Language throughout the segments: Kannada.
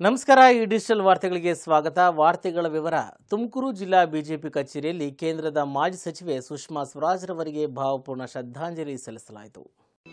ನಮಸ್ಕಾರ ಈ ಡಿಜಿಟಲ್ ವಾರ್ತೆಗಳಿಗೆ ಸ್ವಾಗತ ವಾರ್ತೆಗಳ ವಿವರ ತುಮಕೂರು ಜಿಲ್ಲಾ ಬಿಜೆಪಿ ಕಚೇರಿಯಲ್ಲಿ ಕೇಂದ್ರದ ಮಾಜಿ ಸಚಿವೆ ಸುಷ್ಮಾ ಸ್ವರಾಜ್ ರವರಿಗೆ ಭಾವಪೂರ್ಣ ಶ್ರದ್ಧಾಂಜಲಿ ಸಲ್ಲಿಸಲಾಯಿತು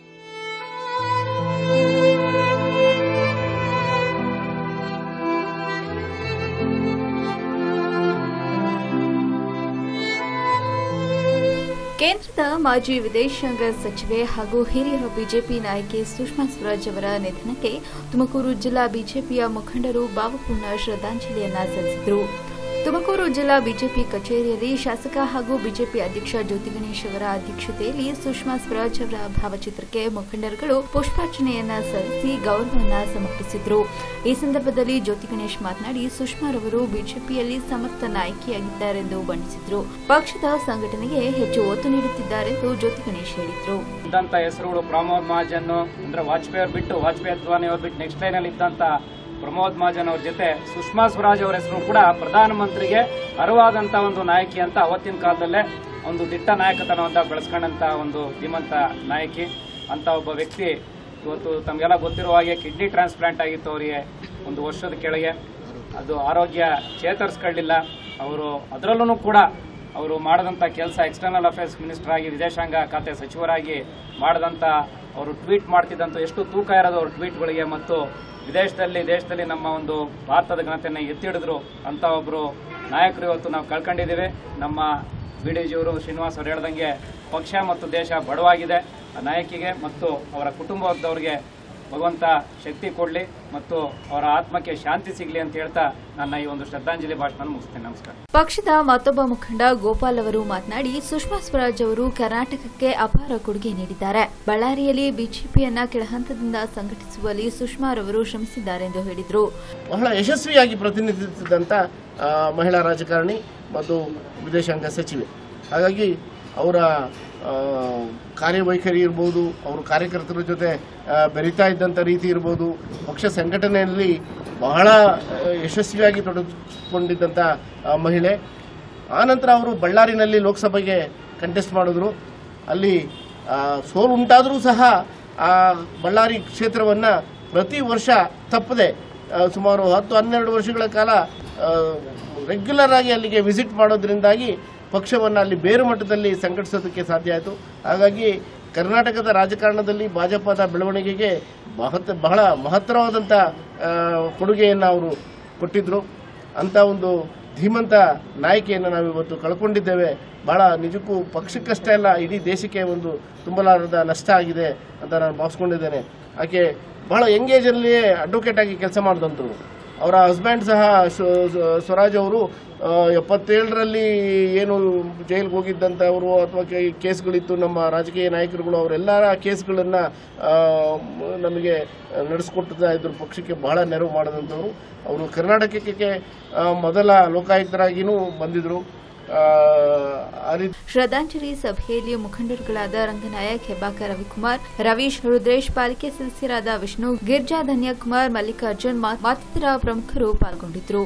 ಕೇಂದ್ರದ ಮಾಜಿ ವಿದೇಶಾಂಗ ಸಚಿವೆ ಹಾಗೂ ಹಿರಿಯ ಬಿಜೆಪಿ ನಾಯಕಿ ಸುಷ್ಮಾ ಸ್ವರಾಜ್ ಅವರ ನಿಧನಕ್ಕೆ ತುಮಕೂರು ಜಿಲ್ಲಾ ಬಿಜೆಪಿಯ ಮುಖಂಡರು ಭಾವಪೂರ್ಣ ಶ್ರದ್ಧಾಂಜಲಿಯನ್ನ ಸಲ್ಲಿಸಿದರು ತುಮಕೂರು ಜಿಲ್ಲಾ ಬಿಜೆಪಿ ಕಚೇರಿಯಲ್ಲಿ ಶಾಸಕ ಹಾಗೂ ಬಿಜೆಪಿ ಅಧ್ಯಕ್ಷ ಜ್ಯೋತಿ ಗಣೇಶ್ ಅವರ ಅಧ್ಯಕ್ಷತೆಯಲ್ಲಿ ಸುಷ್ಮಾ ಸ್ವರಾಜ್ ಅವರ ಭಾವಚಿತ್ರಕ್ಕೆ ಮುಖಂಡರುಗಳು ಪುಷ್ಪಾರ್ಚನೆಯನ್ನ ಸಲ್ಲಿಸಿ ಗೌರವವನ್ನ ಸಮರ್ಪಿಸಿದರು ಈ ಸಂದರ್ಭದಲ್ಲಿ ಜ್ಯೋತಿ ಗಣೇಶ್ ಮಾತನಾಡಿ ಸುಷ್ಮಾರವರು ಬಿಜೆಪಿಯಲ್ಲಿ ಸಮರ್ಥ ನಾಯಕಿಯಾಗಿದ್ದಾರೆಂದು ಬಣ್ಣಿಸಿದರು ಪಕ್ಷದ ಸಂಘಟನೆಗೆ ಹೆಚ್ಚು ಒತ್ತು ನೀಡುತ್ತಿದ್ದಾರೆಂದು ಜ್ಯೋತಿ ಗಣೇಶ್ ಹೇಳಿದರು ಇದ್ದಂತ ಹೆಸರುಗಳು ಪ್ರಮೋದ್ ಮಹಾಜನ್ ಅಂದ್ರೆ ವಾಜಪೇಯಿ ಅವ್ರು ಬಿಟ್ಟು ವಾಜಪೇಯಿ ಅದ್ವಾನಿ ಅವ್ರು ಬಿಟ್ಟು ನೆಕ್ಸ್ಟ್ ಲೈನ್ ಅಲ್ಲಿ ಇದ್ದಂತ ಪ್ರಮೋದ್ ಮಹಾಜನ್ ಅವ್ರ ಜೊತೆ ಸುಷ್ಮಾ ಸ್ವರಾಜ್ ಅವರ ಹೆಸರು ಕೂಡ ಪ್ರಧಾನಮಂತ್ರಿಗೆ ಅರ್ಹವಾದಂತ ಒಂದು ನಾಯಕಿ ಅಂತ ಅವತ್ತಿನ ಕಾಲದಲ್ಲೇ ಒಂದು ದಿಟ್ಟ ನಾಯಕತನವನ್ನ ಬೆಳೆಸ್ಕೊಂಡಂತ ಒಂದು ಧೀಮಂತ ನಾಯಕಿ ಅಂತ ಒಬ್ಬ ವ್ಯಕ್ತಿ ಇವತ್ತು ತಮಗೆಲ್ಲ ಗೊತ್ತಿರುವ ಹಾಗೆ ಕಿಡ್ನಿ ಟ್ರಾನ್ಸ್ಪ್ಲಾಂಟ್ ಆಗಿತ್ತು ಅವರಿಗೆ ಒಂದು ವರ್ಷದ ಕೆಳಗೆ ಅದು ಆರೋಗ್ಯ ಚೇತರಿಸ್ಕೊಳ್ಳಿಲ್ಲ ಅವರು ಅದರಲ್ಲೂ ಕೂಡ ಅವರು ಮಾಡದಂಥ ಕೆಲಸ ಎಕ್ಸ್ಟರ್ನಲ್ ಅಫೇರ್ಸ್ ಮಿನಿಸ್ಟರ್ ಆಗಿ ವಿದೇಶಾಂಗ ಖಾತೆ ಸಚಿವರಾಗಿ ಮಾಡದಂಥ ಅವರು ಟ್ವೀಟ್ ಮಾಡ್ತಿದ್ದಂಥ ಎಷ್ಟು ತೂಕ ಇರೋದು ಅವ್ರ ಟ್ವೀಟ್ಗಳಿಗೆ ಮತ್ತು ವಿದೇಶದಲ್ಲಿ ದೇಶದಲ್ಲಿ ನಮ್ಮ ಒಂದು ಭಾರತದ ಘನತೆಯನ್ನು ಎತ್ತಿಡಿದ್ರು ಅಂತ ಒಬ್ಬರು ನಾಯಕರು ಇವತ್ತು ನಾವು ಕಳ್ಕೊಂಡಿದ್ದೀವಿ ನಮ್ಮ ಬಿ ಡಿ ಜಿಯವರು ಶ್ರೀನಿವಾಸ್ ಅವರು ಹೇಳ್ದಂಗೆ ಪಕ್ಷ ಮತ್ತು ದೇಶ ಬಡವಾಗಿದೆ ಆ ನಾಯಕಿಗೆ ಮತ್ತು ಅವರ ಕುಟುಂಬದವ್ರಿಗೆ ಭಗವಂತ ಶಕ್ತಿ ಕೊಡಲಿ ಮತ್ತು ಅವರ ಆತ್ಮಕ್ಕೆ ಶಾಂತಿ ಸಿಗಲಿ ಅಂತ ಹೇಳ್ತಾ ನನ್ನ ಈ ಒಂದು ಶ್ರದ್ಧಾಂಜಲಿ ಭಾಷಣ ಮುಗಿಸ್ತೇನೆ ನಮಸ್ಕಾರ ಪಕ್ಷದ ಮತ್ತೊಬ್ಬ ಮುಖಂಡ ಗೋಪಾಲ್ ಅವರು ಮಾತನಾಡಿ ಸುಷ್ಮಾ ಸ್ವರಾಜ್ ಅವರು ಕರ್ನಾಟಕಕ್ಕೆ ಅಪಾರ ಕೊಡುಗೆ ನೀಡಿದ್ದಾರೆ ಬಳ್ಳಾರಿಯಲ್ಲಿ ಬಿಜೆಪಿಯನ್ನ ಕೆಳಹಂತದಿಂದ ಸಂಘಟಿಸುವಲ್ಲಿ ಸುಷ್ಮಾರವರು ಶ್ರಮಿಸಿದ್ದಾರೆಂದು ಹೇಳಿದರು ಬಹಳ ಯಶಸ್ವಿಯಾಗಿ ಪ್ರತಿನಿಧಿಸಿದಂಥ ಆ, ಮಹಿಳಾ ರಾಜಕಾರಣಿ ಮತ್ತು ವಿದೇಶಾಂಗ ಸಚಿವೆ ಹಾಗಾಗಿ ಅವರ ಆ, ಕಾರ್ಯವೈಖರಿ ಇರ್ಬೋದು ಅವರು ಕಾರ್ಯಕರ್ತರ ಜೊತೆ ಆ, ಬೆರೀತಾ ಇದ್ದಂಥ ರೀತಿ ಇರ್ಬೋದು ಪಕ್ಷ ಸಂಘಟನೆಯಲ್ಲಿ ಬಹಳ ಆ, ಯಶಸ್ವಿಯಾಗಿ ತೊಡಗಿಕೊಂಡಿದ್ದಂಥ ಆ, ಮಹಿಳೆ ಆನಂತರ ಅವರು ಬಳ್ಳಾರಿನಲ್ಲಿ ಲೋಕಸಭೆಗೆ ಕಂಟೆಸ್ಟ್ ಮಾಡಿದ್ರು ಅಲ್ಲಿ ಆ, ಸೋಲು ಉಂಟಾದರೂ ಸಹ ಆ ಬಳ್ಳಾರಿ ಕ್ಷೇತ್ರವನ್ನು ಪ್ರತಿ ವರ್ಷ ತಪ್ಪದೆ ಆ, ಸುಮಾರು ಹತ್ತು ಹನ್ನೆರಡು ವರ್ಷಗಳ ಕಾಲ ರೆಗ್ಯುಲರ್ ಆಗಿ ಅಲ್ಲಿಗೆ ವಿಸಿಟ್ ಮಾಡೋದ್ರಿಂದಾಗಿ ಪಕ್ಷವನ್ನು ಅಲ್ಲಿ ಬೇರು ಮಟ್ಟದಲ್ಲಿ ಸಂಘಟಿಸೋದಕ್ಕೆ ಸಾಧ್ಯ ಆಯಿತು ಹಾಗಾಗಿ ಕರ್ನಾಟಕದ ರಾಜಕಾರಣದಲ್ಲಿ ಭಾಜಪದ ಬೆಳವಣಿಗೆಗೆ ಮಹತ್ ಬಹಳ ಮಹತ್ತರವಾದಂಥ ಆ, ಕೊಡುಗೆಯನ್ನು ಅವರು ಕೊಟ್ಟಿದ್ದರು ಅಂಥ ಒಂದು ಧೀಮಂತ ನಾಯಕಿಯನ್ನು ನಾವು ಇವತ್ತು ಕಳ್ಕೊಂಡಿದ್ದೇವೆ ಬಹಳ ನಿಜಕ್ಕೂ ಪಕ್ಷಕ್ಕಷ್ಟೇ ಅಲ್ಲ ಇಡೀ ದೇಶಕ್ಕೆ ಒಂದು ತುಂಬಲಾರದ ನಷ್ಟ ಆಗಿದೆ ಅಂತ ನಾನು ಭಾವಿಸ್ಕೊಂಡಿದ್ದೇನೆ ಆಕೆ ಬಹಳ ಎಂಗೇಜಲ್ಲಿಯೇ ಅಡ್ವೊಕೇಟ್ ಆಗಿ ಕೆಲಸ ಮಾಡಿದಂಥವ್ರು ಅವರ ಹಸ್ಬ್ಯಾಂಡ್ ಸಹ ಸ್ವ- ಸ್ವ- ಸ್ವರಾಜ್ ಅವರು ಆ, ಎಪ್ಪತ್ತೇಳರಲ್ಲಿ ಏನು ಜೈಲಿಗೆ ಹೋಗಿದ್ದಂಥವರು ಅಥವಾ ಕೇ- ಕೇಸ್ಗಳಿತ್ತು ನಮ್ಮ ರಾಜಕೀಯ ನಾಯಕರುಗಳು ಅವರೆಲ್ಲರ ಕೇಸ್ಗಳನ್ನು ನಮಗೆ ನಡೆಸ್ಕೊಡ್ತಾ ಇದ್ರು ಪಕ್ಷಕ್ಕೆ ಬಹಳ ನೆರವು ಮಾಡಿದಂಥವ್ರು ಅವರು ಕರ್ನಾಟಕಕ್ಕೆ ಆ, ಮೊದಲ ಲೋಕಾಯುಕ್ತರಾಗಿಯೂ ಬಂದಿದ್ದರು ಆ ರೀತಿ ಶ್ರದ್ಧಾಂಜಲಿ ಸಭೆಯಲ್ಲಿ ಮುಖಂಡರುಗಳಾದ ರಂಗನಾಯಕ್ ಹೆಬ್ಬಾಕ ರವಿಕುಮಾರ್ ರವೀಶ್ ರುದ್ರೇಶ್ ಪಾಲಿಕೆ ಸದಸ್ಯರಾದ ವಿಷ್ಣು ಗಿರ್ಜಾ ಧನ್ಯಕುಮಾರ್ ಮಲ್ಲಿಕಾರ್ಜುನ್ ಮಾ- ಮತ್ತಿತರ ಪ್ರಮುಖರು ಪಾಲ್ಗೊಂಡಿದ್ದರು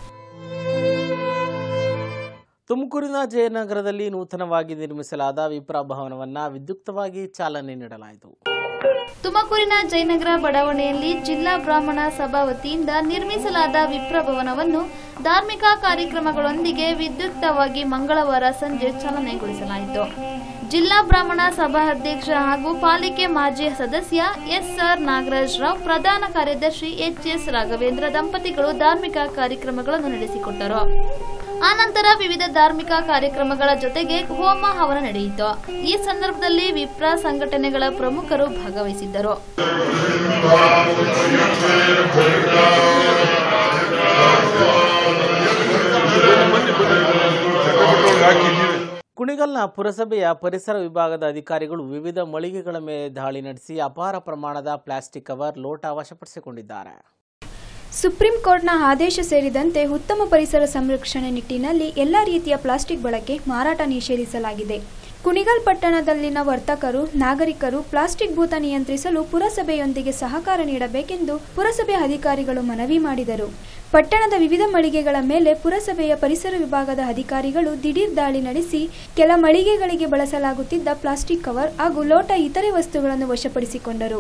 ತುಮಕೂರಿನ ಜಯನಗರದಲ್ಲಿ ನೂತನವಾಗಿ ನಿರ್ಮಿಸಲಾದ ವಿಪ್ರ ಭವನವನ್ನು ವಿದ್ಯುಕ್ತವಾಗಿ ಚಾಲನೆ ನೀಡಲಾಯಿತು ತುಮಕೂರಿನ ಜಯನಗರ ಬಡಾವಣೆಯಲ್ಲಿ ಜಿಲ್ಲಾ ಬ್ರಾಹ್ಮಣ ಸಭಾ ವತಿಯಿಂದ ನಿರ್ಮಿಸಲಾದ ವಿಪ್ರ ಭವನವನ್ನು ಧಾರ್ಮಿಕ ಕಾರ್ಯಕ್ರಮಗಳೊಂದಿಗೆ ವಿದ್ಯುಕ್ತವಾಗಿ ಮಂಗಳವಾರ ಸಂಜೆ ಚಾಲನೆಗೊಳಿಸಲಾಯಿತು ಜಿಲ್ಲಾ ಬ್ರಾಹ್ಮಣ ಸಭಾ ಅಧ್ಯಕ್ಷ ಹಾಗೂ ಪಾಲಿಕೆ ಮಾಜಿ ಸದಸ್ಯ ಎಸ್ಆರ್ ನಾಗರಾಜ್ ರಾವ್ ಪ್ರಧಾನ ಕಾರ್ಯದರ್ಶಿ ಎಚ್ಎಸ್ ರಾಘವೇಂದ್ರ ದಂಪತಿಗಳು ಧಾರ್ಮಿಕ ಕಾರ್ಯಕ್ರಮಗಳನ್ನು ನಡೆಸಿಕೊಟ್ಟರು ಆನಂತರ ವಿವಿಧ ಧಾರ್ಮಿಕ ಕಾರ್ಯಕ್ರಮಗಳ ಜೊತೆಗೆ ಹೋಮ ಹವನ ನಡೆಯಿತು ಈ ಸಂದರ್ಭದಲ್ಲಿ ವಿಪ್ರ ಸಂಘಟನೆಗಳ ಪ್ರಮುಖರು ಭಾಗವಹಿಸಿದ್ದರು ಕುಣಿಗಲ್ನ ಪುರಸಭೆಯ ಪರಿಸರ ವಿಭಾಗದ ಅಧಿಕಾರಿಗಳು ವಿವಿಧ ಮಳಿಗೆಗಳ ಮೇಲೆ ದಾಳಿ ನಡೆಸಿ ಅಪಾರ ಪ್ರಮಾಣದ ಪ್ಲಾಸ್ಟಿಕ್ ಕವರ್ ಲೋಟ ವಶಪಡಿಸಿಕೊಂಡಿದ್ದಾರೆ ಸುಪ್ರೀಂ ಕೋರ್ಟ್ನ ಆದೇಶ ಸೇರಿದಂತೆ ಉತ್ತಮ ಪರಿಸರ ಸಂರಕ್ಷಣೆ ನಿಟ್ಟಿನಲ್ಲಿ ಎಲ್ಲ ರೀತಿಯ ಪ್ಲಾಸ್ಟಿಕ್ ಬಳಕೆ ಮಾರಾಟ ನಿಷೇಧಿಸಲಾಗಿದೆ ಕುಣಿಗಲ್ ಪಟ್ಟಣದಲ್ಲಿನ ವರ್ತಕರು ನಾಗರಿಕರು ಪ್ಲಾಸ್ಟಿಕ್ ಭೂತ ನಿಯಂತ್ರಿಸಲು ಪುರಸಭೆಯೊಂದಿಗೆ ಸಹಕಾರ ನೀಡಬೇಕೆಂದು ಪುರಸಭೆ ಅಧಿಕಾರಿಗಳು ಮನವಿ ಮಾಡಿದರು ಪಟ್ಟಣದ ವಿವಿಧ ಮಳಿಗೆಗಳ ಮೇಲೆ ಪುರಸಭೆಯ ಪರಿಸರ ವಿಭಾಗದ ಅಧಿಕಾರಿಗಳು ದಿಢೀರ್ ದಾಳಿ ನಡೆಸಿ ಕೆಲ ಮಳಿಗೆಗಳಿಗೆ ಬಳಸಲಾಗುತ್ತಿದ್ದ ಪ್ಲಾಸ್ಟಿಕ್ ಕವರ್ ಹಾಗೂ ಲೋಟ ಇತರೆ ವಸ್ತುಗಳನ್ನು ವಶಪಡಿಸಿಕೊಂಡರು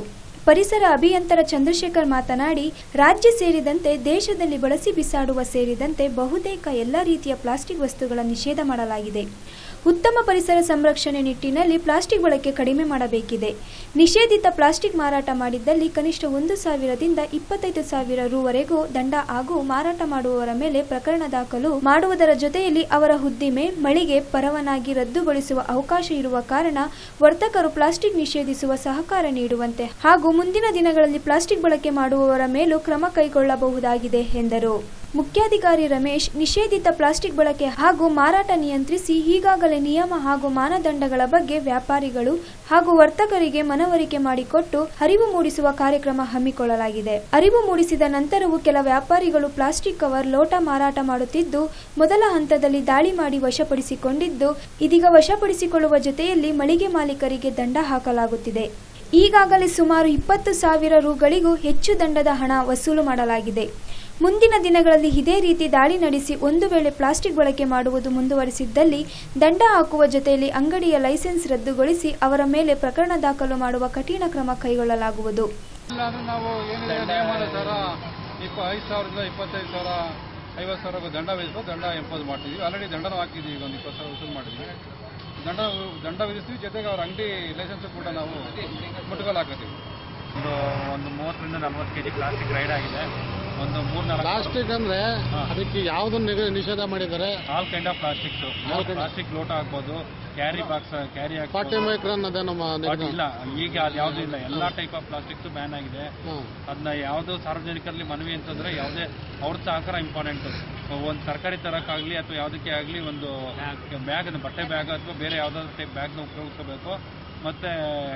ಪರಿಸರ ಅಭಿಯಂತರ ಚಂದ್ರಶೇಖರ್ ಮಾತನಾಡಿ ರಾಜ್ಯ ಸೇರಿದಂತೆ ದೇಶದಲ್ಲಿ ಬಳಸಿ ಬಿಸಾಡುವ ಸೇರಿದಂತೆ ಬಹುತೇಕ ಎಲ್ಲ ರೀತಿಯ ಪ್ಲಾಸ್ಟಿಕ್ ವಸ್ತುಗಳ ನಿಷೇಧ ಮಾಡಲಾಗಿದೆ ಉತ್ತಮ ಪರಿಸರ ಸಂರಕ್ಷಣೆ ನಿಟ್ಟಿನಲ್ಲಿ ಪ್ಲಾಸ್ಟಿಕ್ ಬಳಕೆ ಕಡಿಮೆ ಮಾಡಬೇಕಿದೆ ನಿಷೇಧಿತ ಪ್ಲಾಸ್ಟಿಕ್ ಮಾರಾಟ ಮಾಡಿದ್ದಲ್ಲಿ ಕನಿಷ್ಠ ಒಂದು ಸಾವಿರದಿಂದ ಇಪ್ಪತ್ತೈದು ಸಾವಿರ ರುವರೆಗೂ ದಂಡ ಹಾಗೂ ಮಾರಾಟ ಮಾಡುವವರ ಮೇಲೆ ಪ್ರಕರಣ ದಾಖಲು ಮಾಡುವುದರ ಜೊತೆಯಲ್ಲಿ ಅವರ ಹುದ್ದಿಮೆ ಮಳಿಗೆ ಪರವಾನಗಿ ರದ್ದುಗೊಳಿಸುವ ಅವಕಾಶ ಇರುವ ಕಾರಣ ವರ್ತಕರು ಪ್ಲಾಸ್ಟಿಕ್ ನಿಷೇಧಿಸುವ ಸಹಕಾರ ನೀಡುವಂತೆ ಹಾಗೂ ಮುಂದಿನ ದಿನಗಳಲ್ಲಿ ಪ್ಲಾಸ್ಟಿಕ್ ಬಳಕೆ ಮಾಡುವವರ ಮೇಲೂ ಕ್ರಮ ಕೈಗೊಳ್ಳಬಹುದಾಗಿದೆ ಎಂದರು ಮುಖ್ಯಾಧಿಕಾರಿ ರಮೇಶ್ ನಿಷೇಧಿತ ಪ್ಲಾಸ್ಟಿಕ್ ಬಳಕೆ ಹಾಗೂ ಮಾರಾಟ ನಿಯಂತ್ರಿಸಿ ಈಗಾಗಲೇ ನಿಯಮ ಹಾಗೂ ಮಾನದಂಡಗಳ ಬಗ್ಗೆ ವ್ಯಾಪಾರಿಗಳು ಹಾಗೂ ವರ್ತಕರಿಗೆ ಮನವರಿಕೆ ಮಾಡಿಕೊಟ್ಟು ಅರಿವು ಮೂಡಿಸುವ ಕಾರ್ಯಕ್ರಮ ಹಮ್ಮಿಕೊಳ್ಳಲಾಗಿದೆ ಅರಿವು ಮೂಡಿಸಿದ ನಂತರವೂ ಕೆಲ ವ್ಯಾಪಾರಿಗಳು ಪ್ಲಾಸ್ಟಿಕ್ ಕವರ್ ಲೋಟ ಮಾರಾಟ ಮಾಡುತ್ತಿದ್ದು ಮೊದಲ ಹಂತದಲ್ಲಿ ದಾಳಿ ಮಾಡಿ ವಶಪಡಿಸಿಕೊಂಡಿದ್ದು ಇದೀಗ ವಶಪಡಿಸಿಕೊಳ್ಳುವ ಜೊತೆಯಲ್ಲಿ ಮಳಿಗೆ ಮಾಲೀಕರಿಗೆ ದಂಡ ಹಾಕಲಾಗುತ್ತಿದೆ ಈಗಾಗಲೇ ಸುಮಾರು ಇಪ್ಪತ್ತು ಸಾವಿರ ರುಗಳಿಗೂ ಹೆಚ್ಚು ದಂಡದ ಹಣ ವಸೂಲು ಮಾಡಲಾಗಿದೆ ಮುಂದಿನ ದಿನಗಳಲ್ಲಿ ಇದೇ ರೀತಿ ದಾಳಿ ನಡೆಸಿ ಒಂದು ವೇಳೆ ಪ್ಲಾಸ್ಟಿಕ್ ಬಳಕೆ ಮಾಡುವುದು ಮುಂದುವರಿಸಿದ್ದಲ್ಲಿ ದಂಡ ಹಾಕುವ ಜೊತೆಯಲ್ಲಿ ಅಂಗಡಿಯ ಲೈಸೆನ್ಸ್ ರದ್ದುಗೊಳಿಸಿ ಅವರ ಮೇಲೆ ಪ್ರಕರಣ ದಾಖಲು ಮಾಡುವ ಕಠಿಣ ಕ್ರಮ ಕೈಗೊಳ್ಳಲಾಗುವುದು ಇಲ್ಲಾಂದ್ರೆ ನಾವು ಏನಿದೆ ನಿಯಮದ ಥರ ಇಪ್ಪ ಐದು ಸಾವಿರದಿಂದ ಇಪ್ಪತ್ತೈದು ಸಾವಿರ ಐವತ್ತು ಸಾವಿರ ದಂಡ ವಿಧಿಸ್ಬೋದು ದಂಡ ಎಂಪೋಸ್ ಮಾಡ್ತಿದ್ವಿ ಆಲ್ರೆಡಿ ದಂಡನೂ ಹಾಕಿದ್ದೀವಿ ಈಗ ಒಂದು ಇಪ್ಪತ್ತು ಸಾವಿರ ವಸೂಲು ಮಾಡಿದ್ವಿ ದಂಡ ದಂಡ ವಿಧಿಸ್ತೀವಿ ಜೊತೆಗೆ ಅವ್ರ ಅಂಗಡಿ ಲೈಸೆನ್ಸ್ ಕೂಡ ನಾವು ಮುಟ್ಟುಗೋಲು ಹಾಕತ್ತೀವಿ ಒಂದು ಒಂದು ಮೂವತ್ತರಿಂದ ನಲ್ವತ್ತು ಕೆಜಿ ಪ್ಲಾಸ್ಟಿಕ್ ರೈಡ್ ಆಗಿದೆ ಒಂದು ಮೂರ್ ನಾಲ್ಕು ಪ್ಲಾಸ್ಟಿಕ್ ಅಂದ್ರೆ ಅದಕ್ಕೆ ಯಾವ್ದನ್ನ ನಿಗ- ನಿಷೇಧ ಮಾಡಿದ್ದಾರೆ all kind of plastics plastic ಲೋಟ ಹಾಕ್ಬೋದು carry box carry forty micron ಅದೇ ನಮ್ಮ ನಿಗಮ. ಇಲ್ಲ ಈಗ ಅದು ಯಾವ್ದು ಇಲ್ಲ ಎಲ್ಲಾ ಟೈಪ್ ಆಫ್ ಪ್ಲಾಸ್ಟಿಕ್ಸ್ ಬ್ಯಾನ್ ಆಗಿದೆ ಹಾ. ಅದನ್ನ ಯಾವ್ದು ಸಾರ್ವಜನಿಕರಲ್ಲಿ ಮನವಿ ಅಂತಂದ್ರೆ ಯಾವುದೇ ಅವ್ರ ಸಹಕಾರ ಇಂಪಾರ್ಟೆಂಟ್ ಒಂದು ತರಕಾರಿ ತರಕ್ಕಾಗ್ಲಿ ಅಥವಾ ಯಾವುದಕ್ಕೆ ಆಗಲಿ ಒಂದು ಬ್ಯಾಗ್ ಬಟ್ಟೆ ಬ್ಯಾಗ್ ಅಥವಾ ಬೇರೆ ಯಾವ್ದಾದ್ರು ಟೈಪ್ ಬ್ಯಾಗ್ನ ಉಪಯೋಗಿಸಬೇಕು ಮತ್ತೆ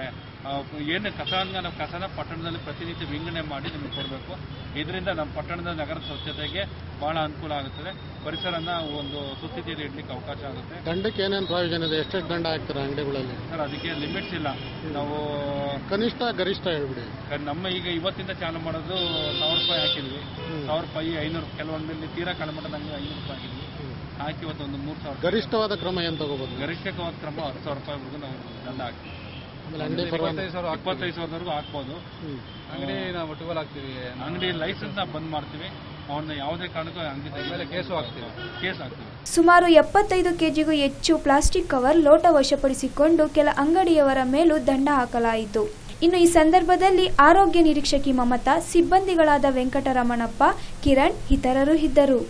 ಆ, ಏನು ಕಸ ನಾವು ಕಸನ ಪಟ್ಟಣದಲ್ಲಿ ಪ್ರತಿನಿತ್ಯ ವಿಂಗಡಣೆ ಮಾಡಿ ನಿಮಗೆ ಕೊಡಬೇಕು ಇದರಿಂದ ನಮ್ಮ ಪಟ್ಟಣದ ನಗರ ಸ್ವಚ್ಛತೆಗೆ ಬಹಳ ಅನುಕೂಲ ಆಗುತ್ತದೆ ಪರಿಸರನ ಒಂದು ಸುಸ್ಥಿತಿಯಲ್ಲಿ ಇಡ್ಲಿಕ್ಕೆ ಅವಕಾಶ ಆಗುತ್ತೆ ದಂಡಕ್ಕೆ ಏನೇನು ಪ್ರಯೋಜನ ಇದೆ ಎಷ್ಟೆಷ್ಟು ದಂಡ ಹಾಕ್ತಾರೆ ಅಂಗಡಿಗಳಲ್ಲಿ ಸರ್ ಅದಕ್ಕೆ ಲಿಮಿಟ್ಸ್ ಇಲ್ಲ ನಾವು ಕನಿಷ್ಠ ಗರಿಷ್ಠ ಹೇಳ್ಬಿಡಿ ನಮ್ಮ ಈಗ ಇವತ್ತಿಂದ ಚಾಲು ಮಾಡೋದು ಸಾವಿರ ರೂಪಾಯಿ ಹಾಕಿದ್ವಿ ಸಾವಿರ ರೂಪಾಯಿ ಐನೂರು ಕೆಲವೊಂದಲ್ಲಿ ತೀರಾ ಕಳಮಟ್ಟದಂಗೆ ಐನೂರು ರೂಪಾಯಿ ಹಾಕಿದ್ವಿ ಹಾಕಿ ಇವತ್ತು ಒಂದು ಮೂರು ಸಾವಿರ ಗರಿಷ್ಠವಾದ ಕ್ರಮ ಏನು ತಗೋಬೋದು ಗರಿಷ್ಠವಾದ ಕ್ರಮ ಹತ್ತು ಸಾವಿರ ರೂಪಾಯಿವರೆಗೂ ನಾವು ದಂಡ ಹಾಕ್ತೀವಿ ಆಮೇಲೆ ಅಂಗಡಿ ಪರವಾನಗಿ ಇಪ್ಪತ್ತೈದು ಸಾವಿರ ಇಪ್ಪತ್ತೈದು ಸಾವಿರದವರೆಗೂ ಹಾಕ್ಬೋದು ಅಂಗಡಿ ನಾವು ಮುಟ್ಟುಗೋಲು ಹಾಕ್ತೀವಿ ಅಂಗಡಿ ಲೈಸೆನ್ಸ್ ನ ಬಂದ್ ಮಾಡ್ತೀವಿ ಅವನ್ನ ಯಾವುದೇ ಕಾರಣಕ್ಕೂ ಅಂಗಡಿ ತೆಗೆದ ಕೇಸು ಹಾಕ್ತೀವಿ ಕೇಸ್ ಹಾಕ್ತೀವಿ ಸುಮಾರು ಎಪ್ಪತ್ತೈದು ಕೆಜಿಗೂ ಹೆಚ್ಚು ಪ್ಲಾಸ್ಟಿಕ್ ಕವರ್ ಲೋಟ ವಶಪಡಿಸಿಕೊಂಡು ಕೆಲ ಅಂಗಡಿಯವರ ಮೇಲೂ ದಂಡ ಹಾಕಲಾಯಿತು ಇನ್ನು ಈ ಸಂದರ್ಭದಲ್ಲಿ ಆರೋಗ್ಯ ನಿರೀಕ್ಷಕಿ ಮಮತಾ ಸಿಬ್ಬಂದಿಗಳಾದ ವೆಂಕಟರಮಣಪ್ಪ ಕಿರಣ್ ಇತರರು ಇದ್ದರು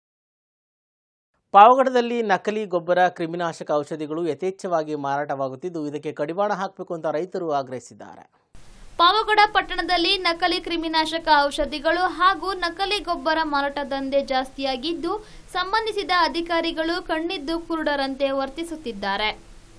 ಪಾವಗಡದಲ್ಲಿ ನಕಲಿ ಗೊಬ್ಬರ ಕ್ರಿಮಿನಾಶಕ ಔಷಧಿಗಳು ಯಥೇಚ್ಛವಾಗಿ ಮಾರಾಟವಾಗುತ್ತಿದ್ದು ಇದಕ್ಕೆ ಕಡಿವಾಣ ಹಾಕಬೇಕು ಅಂತ ರೈತರು ಆಗ್ರಹಿಸಿದ್ದಾರೆ ಪಾವಗಡ ಪಟ್ಟಣದಲ್ಲಿ ನಕಲಿ ಕ್ರಿಮಿನಾಶಕ ಔಷಧಿಗಳು ಹಾಗೂ ನಕಲಿ ಗೊಬ್ಬರ ಮಾರಾಟ ದಂಧೆ ಜಾಸ್ತಿಯಾಗಿದ್ದು ಸಂಬಂಧಿಸಿದ ಅಧಿಕಾರಿಗಳು ಕಣ್ಣಿದ್ದು ಕುರುಡರಂತೆ ವರ್ತಿಸುತ್ತಿದ್ದಾರೆ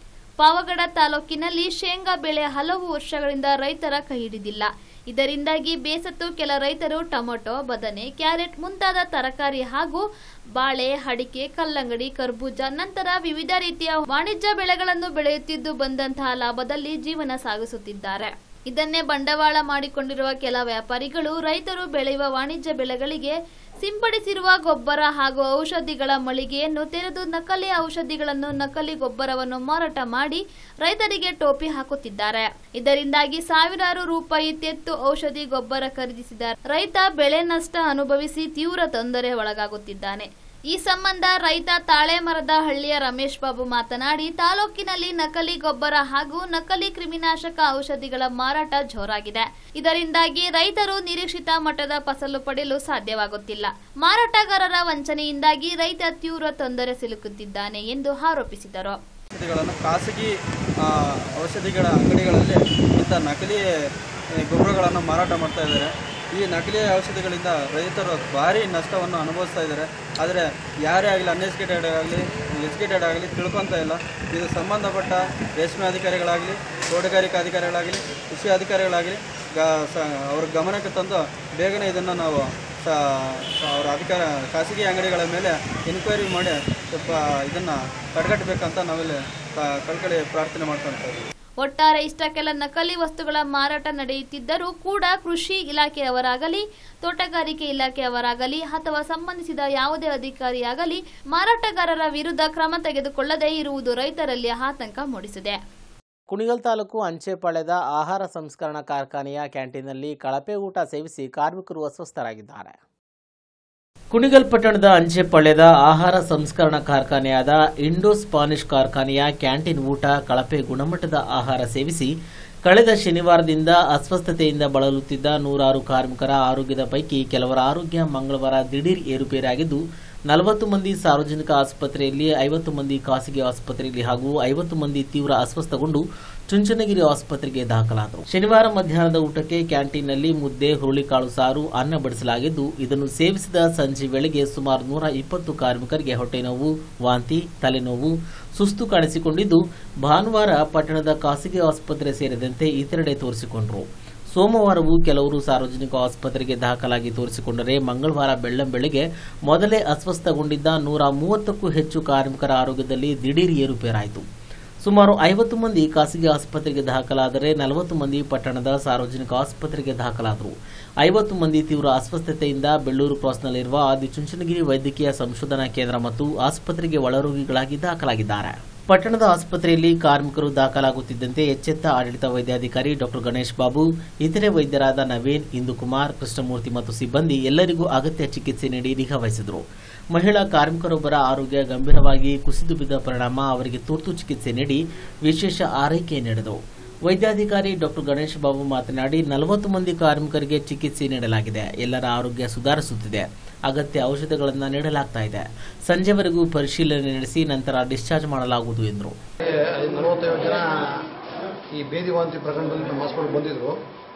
ಪಾವಗಡ ತಾಲೂಕಿನಲ್ಲಿ ಶೇಂಗಾ ಬೆಳೆ ಹಲವು ವರ್ಷಗಳಿಂದ ರೈತರ ಕೈ ಹಿಡಿದಿಲ್ಲ ಇದರಿಂದಾಗಿ ಬೇಸತ್ತು ಕೆಲ ರೈತರು ಟೊಮೆಟೊ ಬದನೆ ಕ್ಯಾರೆಟ್ ಮುಂತಾದ ತರಕಾರಿ ಹಾಗೂ ಬಾಳೆ ಅಡಿಕೆ ಕಲ್ಲಂಗಡಿ ಕರ್ಬೂಜ ನಂತರ ವಿವಿಧ ರೀತಿಯ ವಾಣಿಜ್ಯ ಬೆಳೆಗಳನ್ನು ಬೆಳೆಯುತ್ತಿದ್ದು ಬಂದಂತಹ ಲಾಭದಲ್ಲಿ ಜೀವನ ಸಾಗಿಸುತ್ತಿದ್ದಾರೆ ಇದನ್ನೇ ಬಂಡವಾಳ ಮಾಡಿಕೊಂಡಿರುವ ಕೆಲ ವ್ಯಾಪಾರಿಗಳು ರೈತರು ಬೆಳೆಯುವ ವಾಣಿಜ್ಯ ಬೆಳೆಗಳಿಗೆ ಸಿಂಪಡಿಸಿರುವ ಗೊಬ್ಬರ ಹಾಗೂ ಔಷಧಿಗಳ ಮಳಿಗೆಯನ್ನು ತೆರೆದು ನಕಲಿ ಔಷಧಿಗಳನ್ನು ನಕಲಿ ಗೊಬ್ಬರವನ್ನು ಮಾರಾಟ ಮಾಡಿ ರೈತರಿಗೆ ಟೋಪಿ ಹಾಕುತ್ತಿದ್ದಾರೆ ಇದರಿಂದಾಗಿ ಸಾವಿರಾರು ರೂಪಾಯಿ ತೆತ್ತು ಔಷಧಿ ಗೊಬ್ಬರ ಖರೀದಿಸಿದ ರೈತ ಬೆಳೆ ನಷ್ಟ ಅನುಭವಿಸಿ ತೀವ್ರ ತೊಂದರೆ ಒಳಗಾಗುತ್ತಿದ್ದಾನೆ ಈ ಸಂಬಂಧ ರೈತ ತಾಳೆ ಮರದ ಹಳ್ಳಿಯ ರಮೇಶ್ ಬಾಬು ಮಾತನಾಡಿ ತಾಲೂಕಿನಲ್ಲಿ ನಕಲಿ ಗೊಬ್ಬರ ಹಾಗೂ ನಕಲಿ ಕ್ರಿಮಿನಾಶಕ ಔಷಧಿಗಳ ಮಾರಾಟ ಜೋರಾಗಿದೆ ಇದರಿಂದಾಗಿ ರೈತರು ನಿರೀಕ್ಷಿತ ಮಟ್ಟದ ಫಸಲು ಪಡೆಯಲು ಸಾಧ್ಯವಾಗುತ್ತಿಲ್ಲ ಮಾರಾಟಗಾರರ ವಂಚನೆಯಿಂದಾಗಿ ರೈತ ತೀವ್ರ ತೊಂದರೆ ಸಿಲುಕುತ್ತಿದ್ದಾನೆ ಎಂದು ಆರೋಪಿಸಿದರು ಔಷಧಿಗಳನ್ನು ಖಾಸಗಿ ಆ, ಔಷಧಿಗಳ ಅಂಗಡಿಗಳಲ್ಲಿ ಇಂಥ ನಕಲಿ ಆ, ಗೊಬ್ಬರಗಳನ್ನು ಮಾರಾಟ ಮಾಡ್ತಾ ಇದ್ದಾರೆ ಈ ನಕಲಿ ಔಷಧಿಗಳಿಂದ ರೈತರು ಭಾರಿ ನಷ್ಟವನ್ನು ಅನುಭವಿಸ್ತಾ ಇದ್ದಾರೆ ಆದರೆ ಯಾರೇ ಆಗಲಿ ಅನ್ಎಜುಕೇಟೆಡ್ ಆಗಲಿ ಎಜುಕೇಟೆಡ್ ಆಗಲಿ ತಿಳ್ಕೊತಾ ಇಲ್ಲ ಇದು ಸಂಬಂಧಪಟ್ಟ ರೇಷ್ಮೆ ಅಧಿಕಾರಿಗಳಾಗಲಿ ತೋಟಗಾರಿಕಾ ಅಧಿಕಾರಿಗಳಾಗಲಿ ಕೃಷಿ ಅಧಿಕಾರಿಗಳಾಗಲಿ ಗ ಸ ಅವ್ರ ಗಮನಕ್ಕೆ ತಂದು ಬೇಗನೆ ಇದನ್ನು ನಾವು ಸ ಅವರ ಅಧಿಕಾರ ಖಾಸಗಿ ಅಂಗಡಿಗಳ ಮೇಲೆ ಎನ್ಕ್ವೈರಿ ಮಾಡಿ ಸ್ವಲ್ಪ ಇದನ್ನು ತಡೆಗಟ್ಟಬೇಕಂತ ನಾವಿಲ್ಲಿ ಕ- ಕಳ್ಕಳಿ ಪ್ರಾರ್ಥನೆ ಮಾಡ್ಕೊತಾ ಇದ್ದೀವಿ ಒಟ್ಟಾರೆ ಇಷ್ಟಕ್ಕೆಲ್ಲ ನಕಲಿ ವಸ್ತುಗಳ ಮಾರಾಟ ನಡೆಯುತ್ತಿದ್ದರೂ ಕೂಡ ಕೃಷಿ ಇಲಾಖೆಯವರಾಗಲಿ ತೋಟಗಾರಿಕೆ ಇಲಾಖೆಯವರಾಗಲಿ ಅಥವಾ ಸಂಬಂಧಿಸಿದ ಯಾವುದೇ ಅಧಿಕಾರಿಯಾಗಲಿ ಮಾರಾಟಗಾರರ ವಿರುದ್ಧ ಕ್ರಮ ತೆಗೆದುಕೊಳ್ಳದೇ ಇರುವುದು ರೈತರಲ್ಲಿ ಆತಂಕ ಮೂಡಿಸಿದೆ ಕುಣಿಗಲ್ ತಾಲೂಕು ಅಂಚೆಪಾಳ್ಯದ ಆಹಾರ ಸಂಸ್ಕರಣಾ ಕಾರ್ಖಾನೆಯ ಕ್ಯಾಂಟೀನ್ನಲ್ಲಿ ಕಳಪೆ ಊಟ ಸೇವಿಸಿ ಕಾರ್ಮಿಕರು ಅಸ್ವಸ್ಥರಾಗಿದ್ದಾರೆ ಕುಣಿಗಲ್ ಪಟ್ಟಣದ ಅಂಚೆಪಾಳ್ಯದ ಆಹಾರ ಸಂಸ್ಕರಣಾ ಕಾರ್ಖಾನೆಯಾದ ಇಂಡೋ ಸ್ಪಾನಿಷ್ ಕಾರ್ಖಾನೆಯ ಕ್ಯಾಂಟೀನ್ ಊಟ ಕಳಪೆ ಗುಣಮಟ್ಟದ ಆಹಾರ ಸೇವಿಸಿ ಕಳೆದ ಶನಿವಾರದಿಂದ ಅಸ್ವಸ್ಥತೆಯಿಂದ ಬಳಲುತ್ತಿದ್ದ ನೂರಾರು ಕಾರ್ಮಿಕರ ಆರೋಗ್ಯದ ಪೈಕಿ ಕೆಲವರ ಆರೋಗ್ಯ ಮಂಗಳವಾರ ದಿಢೀರ್ ಏರುಪೇರಾಗಿದ್ದು ನಲವತ್ತು ಮಂದಿ ಸಾರ್ವಜನಿಕ ಆಸ್ಪತ್ರೆಯಲ್ಲಿ ಐವತ್ತು ಮಂದಿ ಖಾಸಗಿ ಆಸ್ಪತ್ರೆಯಲ್ಲಿ ಹಾಗೂ ಐವತ್ತು ಮಂದಿ ತೀವ್ರ ಅಸ್ವಸ್ಥಗೊಂಡು ಚುಂಚನಗಿರಿ ಆಸ್ಪತ್ರೆಗೆ ದಾಖಲಾದರು ಶನಿವಾರ ಮಧ್ಯಾಹ್ನದ ಊಟಕ್ಕೆ ಕ್ಯಾಂಟೀನ್ನಲ್ಲಿ ಮುದ್ದೆ ಹುರುಳಿಕಾಳು ಸಾರು ಅನ್ನ ಬಡಿಸಲಾಗಿದ್ದು ಇದನ್ನು ಸೇವಿಸಿದ ಸಂಜೆ ವೇಳೆಗೆ ಸುಮಾರು ನೂರ ಇಪ್ಪತ್ತು ಕಾರ್ಮಿಕರಿಗೆ ಹೊಟ್ಟೆನೋವು ವಾಂತಿ ತಲೆನೋವು ಸುಸ್ತು ಕಾಣಿಸಿಕೊಂಡಿದ್ದು ಭಾನುವಾರ ಪಟ್ಟಣದ ಖಾಸಗಿ ಆಸ್ಪತ್ರೆ ಸೇರಿದಂತೆ ಇತರೆಡೆ ತೋರಿಸಿಕೊಂಡರು ಸೋಮವಾರವೂ ಕೆಲವರು ಸಾರ್ವಜನಿಕ ಆಸ್ಪತ್ರೆಗೆ ದಾಖಲಾಗಿ ತೋರಿಸಿಕೊಂಡರೆ ಮಂಗಳವಾರ ಬೆಳ್ಳಂಬೆಳಗ್ಗೆ ಮೊದಲೇ ಅಸ್ವಸ್ಥಗೊಂಡಿದ್ದ ನೂರ ಮೂವತ್ತಕ್ಕೂ ಹೆಚ್ಚು ಕಾರ್ಮಿಕರ ಆರೋಗ್ಯದಲ್ಲಿ ದಿಢೀರ್ ಏರುಪೇರಾಯಿತು ಸುಮಾರು ಐವತ್ತು ಮಂದಿ ಖಾಸಗಿ ಆಸ್ಪತ್ರೆಗೆ ದಾಖಲಾದರೆ ನಲವತ್ತು ಮಂದಿ ಪಟ್ಟಣದ ಸಾರ್ವಜನಿಕ ಆಸ್ಪತ್ರೆಗೆ ದಾಖಲಾದರು ಐವತ್ತು ಮಂದಿ ತೀವ್ರ ಅಸ್ವಸ್ಥತೆಯಿಂದ ಬೆಳ್ಳೂರು ಕ್ರಾಸ್ನಲ್ಲಿರುವ ಆದಿಚುಂಚನಗಿರಿ ವೈದ್ಯಕೀಯ ಸಂಶೋಧನಾ ಕೇಂದ್ರ ಮತ್ತು ಆಸ್ಪತ್ರೆಗೆ ಒಳರೋಗಿಗಳಾಗಿ ದಾಖಲಾಗಿದ್ದಾರೆ ಪಟ್ಟಣದ ಆಸ್ಪತ್ರೆಯಲ್ಲಿ ಕಾರ್ಮಿಕರು ದಾಖಲಾಗುತ್ತಿದ್ದಂತೆ ಎಚ್ಚೆತ್ತ ಆಡಳಿತ ವೈದ್ಯಾಧಿಕಾರಿ ಡಾಕ್ಟರ್ ಗಣೇಶ್ ಬಾಬು ಇತರೆ ವೈದ್ಯರಾದ ನವೀನ್ ಇಂದುಕುಮಾರ್ ಕೃಷ್ಣಮೂರ್ತಿ ಮತ್ತು ಸಿಬ್ಬಂದಿ ಎಲ್ಲರಿಗೂ ಅಗತ್ಯ ಚಿಕಿತ್ಸೆ ನೀಡಿ ನಿಗಾ ವಹಿಸಿದರು ಮಹಿಳಾ ಕಾರ್ಮಿಕರೊಬ್ಬರ ಆರೋಗ್ಯ ಗಂಭೀರವಾಗಿ ಕುಸಿದು ಬಿದ್ದ ಪರಿಣಾಮ ಅವರಿಗೆ ತುರ್ತು ಚಿಕಿತ್ಸೆ ನೀಡಿ ವಿಶೇಷ ಆರೈಕೆ ನೀಡಿದರು ವೈದ್ಯಾಧಿಕಾರಿ ಡಾಕ್ಟರ್ ಗಣೇಶ್ ಬಾಬು ಮಾತನಾಡಿ ನಲವತ್ತು ಮಂದಿ ಕಾರ್ಮಿಕರಿಗೆ ಚಿಕಿತ್ಸೆ ನೀಡಲಾಗಿದೆ ಎಲ್ಲರ ಆರೋಗ್ಯ ಸುಧಾರಿಸುತ್ತಿದೆ ಅಗತ್ಯ ಔಷಧಗಳನ್ನು ನೀಡಲಾಗ್ತಾ ಇದೆ ಸಂಜೆವರೆಗೂ ಪರಿಶೀಲನೆ ನಡೆಸಿ ನಂತರ ಡಿಸ್ಚಾರ್ಜ್ ಮಾಡಲಾಗುವುದು ಎಂದರು ನಲವತ್ತೈವತ್ತು ಜನ ಈ ಬೇದಿ ವಾಂತಿ ಪ್ರಕರಣದಲ್ಲಿ ನಮ್ಮ ಹಾಸ್ಪಿಟಲ್ ಬಂದಿದ್ರು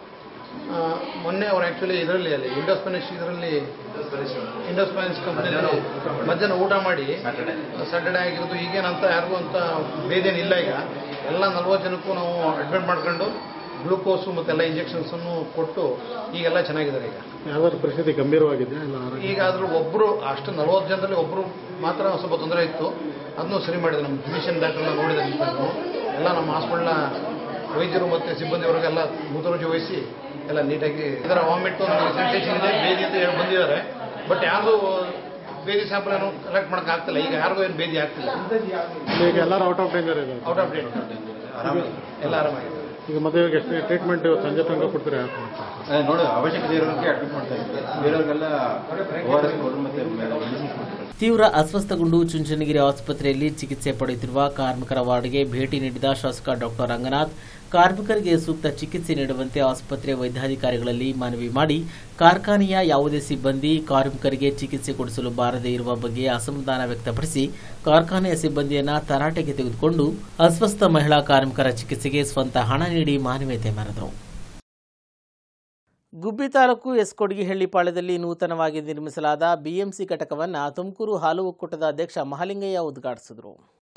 ಆ, ಮೊನ್ನೆ ಅವ್ರು ಆ್ಯಕ್ಚುಲಿ ಇದರಲ್ಲಿ ಅಲ್ಲಿ ಇಂಡೋಸ್ಪೆನಿಶ್ ಇದರಲ್ಲಿ ಇಂಡೋಸ್ಪೆನಿಶ್ ಕಂಪ್ನಿಯಲ್ಲಿ ಮಧ್ಯಾಹ್ನ ಊಟ ಮಾಡಿ ಸ್ಯಾಟರ್ಡೆ ಆಗಿರೋದು ಈಗೇನಂತ ಯಾರಿಗೂ ಅಂತ ಬೇದೇನಿಲ್ಲ ಈಗ ಎಲ್ಲ ನಲ್ವತ್ತು ಜನಕ್ಕೂ ನಾವು ಅಡ್ಮಿಟ್ ಮಾಡ್ಕೊಂಡು ಗ್ಲೂಕೋಸು ಮತ್ತೆಲ್ಲ ಇಂಜೆಕ್ಷನ್ಸನ್ನು ಕೊಟ್ಟು ಈಗೆಲ್ಲ ಚೆನ್ನಾಗಿದ್ದಾರೆ ಈಗ ಯಾವ್ದಾದ್ರು ಪರಿಸ್ಥಿತಿ ಗಂಭೀರವಾಗಿದೆ ಇಲ್ಲ ಆರೋಗ್ಯ ಈಗ ಅದ್ರ ಒಬ್ಬರು ಅಷ್ಟು ನಲವತ್ತು ಜನರಲ್ಲಿ ಒಬ್ಬರು ಮಾತ್ರ ಸ್ವಲ್ಪ ತೊಂದರೆ ಇತ್ತು ಅದನ್ನು ಸರಿ ಮಾಡಿದೆ ನಮ್ಮ ಫಿಸಿಷಿಯನ್ ಡಾಕ್ಟರ್ನ ನೋಡಿದ ನಾವು ಎಲ್ಲ ನಮ್ಮ ಹಾಸ್ಪಿಟಲ್ನ ವೈದ್ಯರು ಮತ್ತು ಸಿಬ್ಬಂದಿಯವರಿಗೆಲ್ಲ ಮುತುವರ್ಜಿ ವಹಿಸಿ ಎಲ್ಲ ನೀಟಾಗಿ ಇದರ ವಾಮಿಟ್ ನಮಗೆ ಸೆನ್ಸೇಷನ್ ಇದೆ ಬೇದಿ ಅಂತ ಹೇಳಿ ಬಂದಿದ್ದಾರೆ ಬಟ್ ಯಾರ್ದು ಬೇದಿ ಸ್ಯಾಂಪಲ್ ಏನು ಕಲೆಕ್ಟ್ ಮಾಡಕ್ ಆಗ್ತಿಲ್ಲ ಈಗ ಯಾರಿಗೂ ಏನು ಬೇದಿ ಆಗ್ತಿಲ್ಲ ಈಗ ಎಲ್ಲರೂ ಔಟ್ ಆಫ್ ಡೇಂಜರ್ ಇದೆ ಔಟ್ ಆಫ್ ಡೇಟ್ ಎಲ್ಲ ಆರಾಮಾಗಿದೆ ಈಗ ಮತ್ತೆ ಇವಾಗ ಎಷ್ಟು ಟ್ರೀಟ್ಮೆಂಟ್ ಸಂಜೆ ತನಕ ಕೊಡ್ತೀರಾ ನೋಡಿ ಅವಶ್ಯಕತೆ ಇರೋದಕ್ಕೆ ಅಡ್ಮಿಟ್ ಮಾಡ್ತಾ ಇದ್ದೀವಿ ಬೇರೆಯವ್ರಿಗೆಲ್ಲ ಓ ಆರ್ ಎಸ್ ಮತ್ತೆ ಮೆಡಿಸಿನ್ ಕೊಡ್ತಾರೆ ತೀವ್ರ ಅಸ್ವಸ್ಥಗೊಂಡು ಚುಂಚನಗಿರಿ ಆಸ್ಪತ್ರೆಯಲ್ಲಿ ಚಿಕಿತ್ಸೆ ಪಡೆಯುತ್ತಿರುವ ಕಾರ್ಮಿಕರ ವಾರ್ಡ್ಗೆ ಭೇಟಿ ನೀಡಿದ ಶಾಸಕ ಡಾಕ್ಟರ್ ರಂಗನಾಥ್ ಕಾರ್ಮಿಕರಿಗೆ ಸೂಕ್ತ ಚಿಕಿತ್ಸೆ ನೀಡುವಂತೆ ಆಸ್ಪತ್ರೆ ವೈದ್ಯಾಧಿಕಾರಿಗಳಲ್ಲಿ ಮನವಿ ಮಾಡಿ ಕಾರ್ಖಾನೆಯ ಯಾವುದೇ ಸಿಬ್ಬಂದಿ ಕಾರ್ಮಿಕರಿಗೆ ಚಿಕಿತ್ಸೆ ಕೊಡಿಸಲು ಬಾರದೇ ಇರುವ ಬಗ್ಗೆ ಅಸಮಾಧಾನ ವ್ಯಕ್ತಪಡಿಸಿ ಕಾರ್ಖಾನೆಯ ಸಿಬ್ಬಂದಿಯನ್ನ ತರಾಟೆಗೆ ತೆಗೆದುಕೊಂಡು ಅಸ್ವಸ್ಥ ಮಹಿಳಾ ಕಾರ್ಮಿಕರ ಚಿಕಿತ್ಸೆಗೆ ಸ್ವಂತ ಹಣ ನೀಡಿ ಮಾನವೀಯತೆ ಮೆರೆದರು ಗುಬ್ಬಿ ತಾಲೂಕು ಎಸ್ ಕೊಡಗಿಹಳ್ಳಿ ಪಾಳ್ಯದಲ್ಲಿ ನೂತನವಾಗಿ ನಿರ್ಮಿಸಲಾದ ಬಿಎಂಸಿ ಘಟಕವನ್ನು ತುಮಕೂರು ಹಾಲು ಒಕ್ಕೂಟದ ಅಧ್ಯಕ್ಷ ಮಹಾಲಿಂಗಯ್ಯ ಉದ್ಘಾಟಿಸಿದರು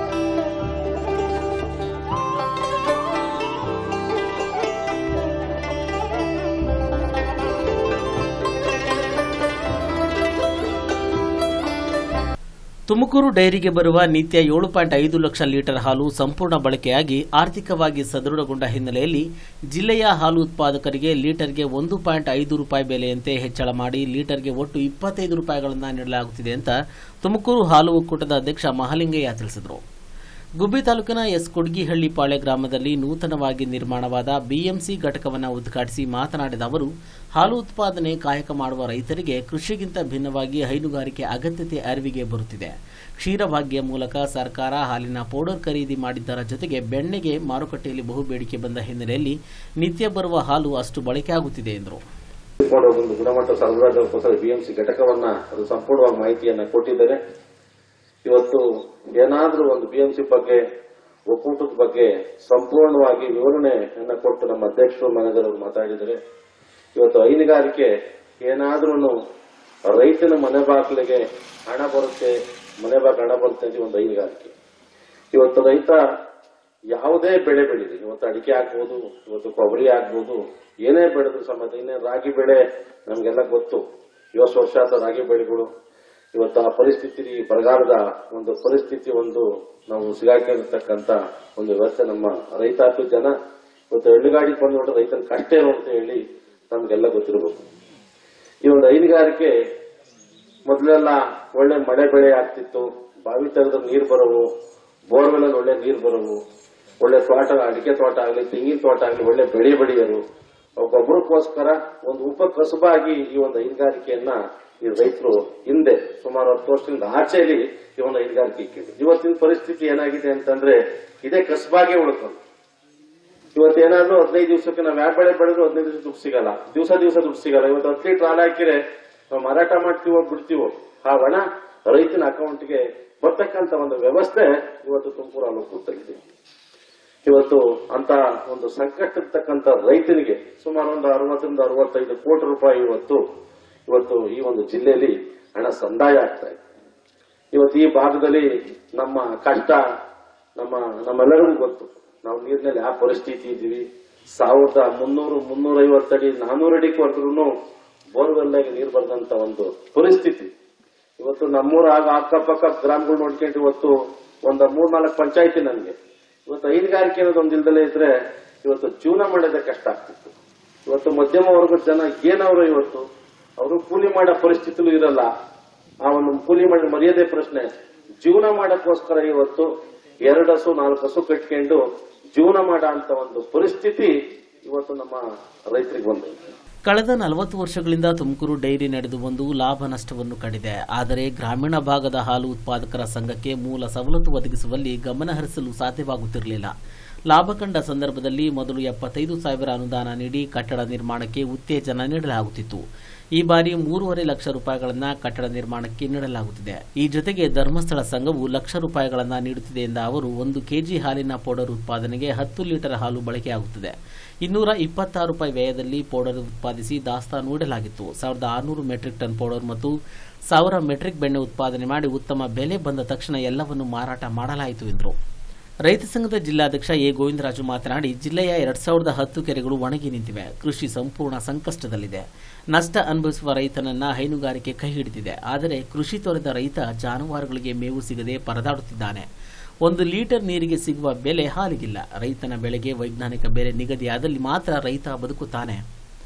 ತುಮಕೂರು ಡೈರಿಗೆ ಬರುವ ನಿತ್ಯ ಏಳು ಪಾಯಿಂಟ್ ಐದು ಲಕ್ಷ ಲೀಟರ್ ಹಾಲು ಸಂಪೂರ್ಣ ಬಳಕೆಯಾಗಿ ಆರ್ಥಿಕವಾಗಿ ಸದೃಢಗೊಂಡ ಹಿನ್ನೆಲೆಯಲ್ಲಿ ಜಿಲ್ಲೆಯ ಹಾಲು ಉತ್ಪಾದಕರಿಗೆ ಲೀಟರ್ಗೆ ಒಂದು ಪಾಯಿಂಟ್ ಐದು ರೂಪಾಯಿ ಬೆಲೆಯಂತೆ ಹೆಚ್ಚಳ ಮಾಡಿ ಲೀಟರ್ಗೆ ಒಟ್ಟು ಇಪ್ಪತ್ತೈದು ರೂಪಾಯಿಗಳನ್ನು ನೀಡಲಾಗುತ್ತಿದೆ ಅಂತ ತುಮಕೂರು ಹಾಲು ಒಕ್ಕೂಟದ ಅಧ್ಯಕ್ಷ ಮಹಾಲಿಂಗಯ್ಯ ತಿಳಿಸಿದರು ಗುಬ್ಬಿ ತಾಲೂಕಿನ ಎಸ್ ಕೊಡ್ಗಿಹಳ್ಳಿ ಪಾಳ್ಯ ಗ್ರಾಮದಲ್ಲಿ ನೂತನವಾಗಿ ನಿರ್ಮಾಣವಾದ ಬಿಎಂಸಿ ಘಟಕವನ್ನು ಉದ್ಘಾಟಿಸಿ ಮಾತನಾಡಿದ ಅವರು ಹಾಲು ಉತ್ಪಾದನೆ ಕಾಯಕ ಮಾಡುವ ರೈತರಿಗೆ ಕೃಷಿಗಿಂತ ಭಿನ್ನವಾಗಿ ಹೈನುಗಾರಿಕೆ ಅಗತ್ಯತೆ ಅರಿವಿಗೆ ಬರುತ್ತಿದೆ ಕ್ಷೀರಭಾಗ್ಯ ಮೂಲಕ ಸರ್ಕಾರ ಹಾಲಿನ ಪೌಡರ್ ಖರೀದಿ ಮಾಡಿದ್ದರ ಜೊತೆಗೆ ಬೆಣ್ಣೆಗೆ ಮಾರುಕಟ್ಟೆಯಲ್ಲಿ ಬಹು ಬೇಡಿಕೆ ಬಂದ ಹಿನ್ನೆಲೆಯಲ್ಲಿ ನಿತ್ಯ ಬರುವ ಹಾಲು ಅಷ್ಟು ಬಳಕೆಯಾಗುತ್ತಿದೆ ಎಂದರು ಕೂಡ ಒಂದು ಗುಣಮಟ್ಟ ಸರಬರಾಜುಗೋಸ್ಕರ ಬಿಎಂಸಿ ಘಟಕವನ್ನ ಅದು ಸಂಪೂರ್ಣವಾಗಿ ಮಾಹಿತಿಯನ್ನ ಕೊಟ್ಟಿದ್ದಾರೆ ಇವತ್ತು ಏನಾದ್ರೂ ಒಂದು ಬಿಎಂಸಿ ಬಗ್ಗೆ ಒಕ್ಕೂಟದ ಬಗ್ಗೆ ಸಂಪೂರ್ಣವಾಗಿ ವಿವರಣೆಯನ್ನ ಕೊಟ್ಟು ನಮ್ಮ ಅಧ್ಯಕ್ಷರು ಮ್ಯಾನೇಜರ್ ಅವರು ಮಾತಾಡಿದ್ದಾರೆ ಇವತ್ತು ಹೈನುಗಾರಿಕೆ ಏನಾದ್ರೂ ರೈತನ ಮನೆ ಬಾಗಿಲಿಗೆ ಹಣ ಬರುತ್ತೆ ಮನೆ ಬಾಗಿಲು ಹಣ ಬರುತ್ತೆ ಅಂತ ಒಂದು ಹೈನುಗಾರಿಕೆ ಇವತ್ತು ರೈತ ಯಾವುದೇ ಬೆಳೆ ಬೆಳೀಲಿ ಇವತ್ತು ಅಡಿಕೆ ಆಗ್ಬೋದು ಇವತ್ತು ಕೊಬ್ಬರಿ ಆಗ್ಬೋದು ಏನೇ ಬೆಳೆದ್ರು ಸಮೇತ ಇನ್ನೇ ರಾಗಿ ಬೆಳೆ ನಮ್ಗೆಲ್ಲ ಗೊತ್ತು ಇವತ್ತು ವರ್ಷ ಆದ ರಾಗಿ ಬೆಳೆಗಳು ಇವತ್ತು ಆ ಪರಿಸ್ಥಿತಿ ಈ ಬರಗಾಲದ ಒಂದು ಪರಿಸ್ಥಿತಿ ಒಂದು ನಾವು ಸಿಗಾಕೊಂಡಿರ್ತಕ್ಕಂತ ಒಂದು ವ್ಯವಸ್ಥೆ ನಮ್ಮ ರೈತಾಪಿ ಜನ ಇವತ್ತು ಹಳ್ಳಿಗಾಡಿ ಬಂದು ನೋಡ್ರೆ ರೈತನ ಕಷ್ಟ ಏನು ಅಂತ ಹೇಳಿ ನಮ್ಗೆಲ್ಲ ಗೊತ್ತಿರಬೇಕು ಈ ಒಂದು ಹೈನುಗಾರಿಕೆ ಮೊದಲೆಲ್ಲ ಒಳ್ಳೆ ಮಳೆ ಬೆಳೆ ಆಗ್ತಿತ್ತು ಬಾವಿ ತೆಗೆದ್ರೆ ನೀರು ಬರೋವು ಬೋರ್ವೆಲ್ ಒಳ್ಳೆ ನೀರು ಬರೋವು ಒಳ್ಳೆ ತೋಟ ಅಡಿಕೆ ತೋಟ ಆಗಲಿ ತೆಂಗಿನ ತೋಟ ಆಗಲಿ ಒಳ್ಳೆ ಬೆಳೆ ಬೆಳೆಯರು ಒಬ್ಬೊಬ್ಬರಿಗೋಸ್ಕರ ಒಂದು ಉಪ ಕಸುಬಾಗಿ ಈ ಒಂದು ಹೈನುಗಾರಿಕೆಯನ್ನ ಈ ರೈತರು ಹಿಂದೆ ಸುಮಾರು ಹತ್ತು ವರ್ಷದಿಂದ ಆಚೆಯಲ್ಲಿ ಈ ಒಂದು ಹೈನುಗಾರಿಕೆ ಇಕ್ಕಿದ್ರು ಇವತ್ತಿನ ಪರಿಸ್ಥಿತಿ ಏನಾಗಿದೆ ಅಂತಂದ್ರೆ ಇದೇ ಕಸುಬಾಗೆ ಉಳ್ಕೊಂಡು ಇವತ್ತೇನಾದ್ರೂ ಹದಿನೈದು ದಿವಸಕ್ಕೆ ನಾವು ಯಾವ ಬೆಳೆ ಬೆಳೆದ್ರು ಹದಿನೈದು ದಿವಸ ದುಡ್ಡು ಸಿಗಲ್ಲ ದಿವಸ ದಿವಸ ದುಡ್ಡು ಸಿಗಲ್ಲ ಇವತ್ತು ಹತ್ತು ಲೀಟರ್ ಹಾಲು ಹಾಕಿದ್ರೆ ನಾವು ಮಾರಾಟ ಮಾಡ್ತೀವೋ ಬಿಡ್ತೀವೋ ಆ ಹಣ ರೈತನ ಅಕೌಂಟ್ಗೆ ಬರ್ತಕ್ಕಂತ ಒಂದು ವ್ಯವಸ್ಥೆ ಇವತ್ತು ತುಮಕೂರು ಹಾಲು ಕೂತಲ್ಲಿದೆ ಇವತ್ತು ಅಂತ ಒಂದು ಸಂಕಷ್ಟಕ್ಕಂತ ರೈತನಿಗೆ ಸುಮಾರು ಒಂದು ಅರವತ್ತರಿಂದ ಅರವತ್ತೈದು ಕೋಟಿ ರೂಪಾಯಿ ಇವತ್ತು ಇವತ್ತು ಈ ಒಂದು ಜಿಲ್ಲೆಯಲ್ಲಿ ಹಣ ಸಂದಾಯ ಆಗ್ತಾ ಇದೆ ಇವತ್ತು ಈ ಭಾಗದಲ್ಲಿ ನಮ್ಮ ಕಷ್ಟ ನಮ್ಮ ನಮ್ಮೆಲ್ಲರಿಗೂ ಗೊತ್ತು ನಾವು ನೀರಿನಲ್ಲಿ ಯಾವ ಪರಿಸ್ಥಿತಿ ಇದ್ದೀವಿ ಸಾವಿರದ ಮುನ್ನೂರು ಮುನ್ನೂರೈವತ್ತು ಅಡಿ ನಾನೂರು ಅಡಿಗೆ ಹೊರದ್ರು ಬೋರ್ವೆಲ್ಲಾಗಿ ನೀರು ಬರೆದಂತ ಒಂದು ಪರಿಸ್ಥಿತಿ ಇವತ್ತು ನಮ್ಮೂರ ಆಗ ಅಕ್ಕಪಕ್ಕ ಗ್ರಾಮಗಳು ನೋಡ್ಕೊಂಡು ಇವತ್ತು ಒಂದ ಮೂರ್ ನಾಲ್ಕು ಪಂಚಾಯತಿ ನನಗೆ ಇವತ್ತು ಹೈನುಗಾರಿಕೆ ಅನ್ನೋದು ಒಂದು ಇಲ್ದಲೇ ಇದ್ರೆ ಇವತ್ತು ಜೀವನ ಮಾಡೋದೇ ಕಷ್ಟ ಆಗ್ತಿತ್ತು ಇವತ್ತು ಮಧ್ಯಮ ವರ್ಗದ ಜನ ಏನವರು ಇವತ್ತು ಅವರು ಕೂಲಿ ಮಾಡೋ ಪರಿಸ್ಥಿತಿಲೂ ಇರಲ್ಲ ಆ ಒಂದು ಕೂಲಿ ಮಾಡಿ ಮರ್ಯಾದೆ ಪ್ರಶ್ನೆ ಜೀವನ ಮಾಡಕ್ಕೋಸ್ಕರ ಇವತ್ತು ಎರಡು ಹಸು ನಾಲ್ಕು ಹಸು ಕಟ್ಕೊಂಡು ಜೀವನ ಮಾಡೋ ಅಂತ ಒಂದು ಪರಿಸ್ಥಿತಿ ಇವತ್ತು ನಮ್ಮ ರೈತರಿಗೆ ಬಂದೈತೆ ಕಳೆದ ನಲವತ್ತು ವರ್ಷಗಳಿಂದ ತುಮಕೂರು ಡೈರಿ ನಡೆದು ಬಂದು ಲಾಭ ನಷ್ಟವನ್ನು ಕಂಡಿದೆ ಆದರೆ ಗ್ರಾಮೀಣ ಭಾಗದ ಹಾಲು ಉತ್ಪಾದಕರ ಸಂಘಕ್ಕೆ ಮೂಲ ಸವಲತ್ತು ಒದಗಿಸುವಲ್ಲಿ ಗಮನ ಹರಿಸಲು ಸಾಧ್ಯವಾಗುತ್ತಿರಲಿಲ್ಲ ಲಾಭ ಕಂಡ ಸಂದರ್ಭದಲ್ಲಿ ಮೊದಲು ಎಪ್ಪತ್ತೈದು ಸಾವಿರ ಅನುದಾನ ನೀಡಿ ಕಟ್ಟಡ ನಿರ್ಮಾಣಕ್ಕೆ ಉತ್ತೇಜನ ನೀಡಲಾಗುತ್ತಿತ್ತು ಈ ಬಾರಿ ಮೂರುವರೆ ಲಕ್ಷ ರೂಪಾಯಿಗಳನ್ನ ಕಟ್ಟಡ ನಿರ್ಮಾಣಕ್ಕೆ ನೀಡಲಾಗುತ್ತಿದೆ ಈ ಜೊತೆಗೆ ಧರ್ಮಸ್ಥಳ ಸಂಘವು ಲಕ್ಷ ರೂಪಾಯಿಗಳನ್ನ ನೀಡುತ್ತಿದೆ ಎಂದ ಅವರು ಒಂದು ಕೆಜಿ ಹಾಲಿನ ಪೌಡರ್ ಉತ್ಪಾದನೆಗೆ ಹತ್ತು ಲೀಟರ್ ಹಾಲು ಬಳಕೆಯಾಗುತ್ತದೆ ಇನ್ನೂರ ಇಪ್ಪತ್ತಾರು ರೂಪಾಯಿ ವ್ಯಯದಲ್ಲಿ ಪೌಡರ್ ಉತ್ಪಾದಿಸಿ ದಾಸ್ತಾನು ಇಡಲಾಗಿತ್ತು ಸಾವಿರದ ಆರುನೂರು ಮೆಟ್ರಿಕ್ ಟನ್ ಪೌಡರ್ ಮತ್ತು ಸಾವಿರ ಮೆಟ್ರಿಕ್ ಬೆಣ್ಣೆ ಉತ್ಪಾದನೆ ಮಾಡಿ ಉತ್ತಮ ಬೆಲೆ ಬಂದ ತಕ್ಷಣ ಎಲ್ಲವನ್ನು ಮಾರಾಟ ಮಾಡಲಾಯಿತು ಎಂದರು ರೈತ ಸಂಘದ ಜಿಲ್ಲಾಧ್ಯಕ್ಷ ಎ ಗೋವಿಂದರಾಜು ಮಾತನಾಡಿ ಜಿಲ್ಲೆಯ ಎರಡ್ ಸಾವಿರದ ಹತ್ತು ಕೆರೆಗಳು ಒಣಗಿ ನಿಂತಿವೆ ಕೃಷಿ ಸಂಪೂರ್ಣ ಸಂಕಷ್ಟದಲ್ಲಿದೆ ನಷ್ಟ ಅನುಭವಿಸುವ ರೈತನನ್ನ ಹೈನುಗಾರಿಕೆ ಕೈ ಹಿಡಿದಿದೆ ಆದರೆ ಕೃಷಿ ತೊರೆದ ರೈತ ಜಾನುವಾರುಗಳಿಗೆ ಮೇವು ಸಿಗದೆ ಪರದಾಡುತ್ತಿದ್ದಾನೆ ಒಂದು ಲೀಟರ್ ನೀರಿಗೆ ಸಿಗುವ ಬೆಲೆ ಹಾಲಿಗಿಲ್ಲ ರೈತನ ಬೆಳೆಗೆ ವೈಜ್ಞಾನಿಕ ಬೆಲೆ ನಿಗದಿಯಾದಲ್ಲಿ ಮಾತ್ರ ರೈತ ಬದುಕುತ್ತಾನೆ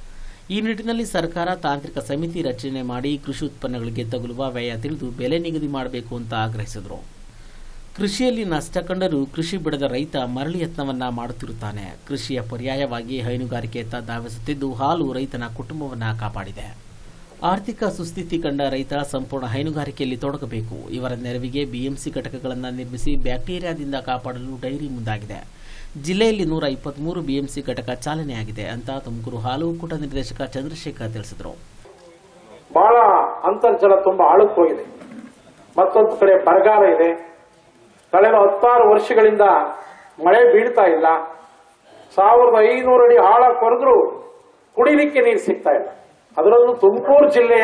ಈ ನಿಟ್ಟಿನಲ್ಲಿ ಸರ್ಕಾರ ತಾಂತ್ರಿಕ ಸಮಿತಿ ರಚನೆ ಮಾಡಿ ಕೃಷಿ ಉತ್ಪನ್ನಗಳಿಗೆ ತಗುಲುವ ವ್ಯಯ ತಿಳಿದು ಬೆಲೆ ನಿಗದಿ ಮಾಡಬೇಕು ಅಂತ ಆಗ್ರಹಿಸಿದರು ಕೃಷಿಯಲ್ಲಿ ನಷ್ಟ ಕಂಡರೂ ಕೃಷಿ ಬಿಡದ ರೈತ ಮರಳಿ ಯತ್ನವನ್ನ ಮಾಡುತ್ತಿರುತ್ತಾನೆ ಕೃಷಿಯ ಪರ್ಯಾಯವಾಗಿ ಹೈನುಗಾರಿಕೆಯತ್ತ ಧಾವಿಸುತ್ತಿದ್ದು ಹಾಲು ರೈತನ ಕುಟುಂಬವನ್ನ ಕಾಪಾಡಿದೆ ಆರ್ಥಿಕ ಸುಸ್ಥಿತಿ ಕಂಡ ರೈತ ಸಂಪೂರ್ಣ ಹೈನುಗಾರಿಕೆಯಲ್ಲಿ ತೊಡಗಬೇಕು ಇವರ ನೆರವಿಗೆ ಬಿಎಂಸಿ ಘಟಕಗಳನ್ನು ನಿರ್ಮಿಸಿ ಬ್ಯಾಕ್ಟೀರಿಯಾದಿಂದ ಕಾಪಾಡಲು ಡೈರಿ ಮುಂದಾಗಿದೆ ಜಿಲ್ಲೆಯಲ್ಲಿ ನೂರ ಇಪ್ಪತ್ಮೂರು ಬಿಎಂಸಿ ಘಟಕ ಚಾಲನೆಯಾಗಿದೆ ಅಂತ ತುಮಕೂರು ಹಾಲು ಒಕ್ಕೂಟ ನಿರ್ದೇಶಕ ಚಂದ್ರಶೇಖರ್ ತಿಳಿಸಿದರು ಬಹಳ ಅಂತರ್ಜಲ ತುಂಬಾ ಆಳಕ್ಕೆ ಹೋಗಿದೆ ಮತ್ತೊಂದು ಕಡೆ ಬರಗಾಲ ಇದೆ ಕಳೆದ ಹತ್ತಾರು ವರ್ಷಗಳಿಂದ ಮಳೆ ಬೀಳ್ತಾ ಇಲ್ಲ ಸಾವಿರದ ಐನೂರು ಅಡಿ ಆಳ ಕೊರೆದ್ರು ಕುಡಿಲಿಕ್ಕೆ ನೀರು ಸಿಗ್ತಾ ಇಲ್ಲ ಅದರಲ್ಲೂ ತುಮಕೂರು ಜಿಲ್ಲೆಯ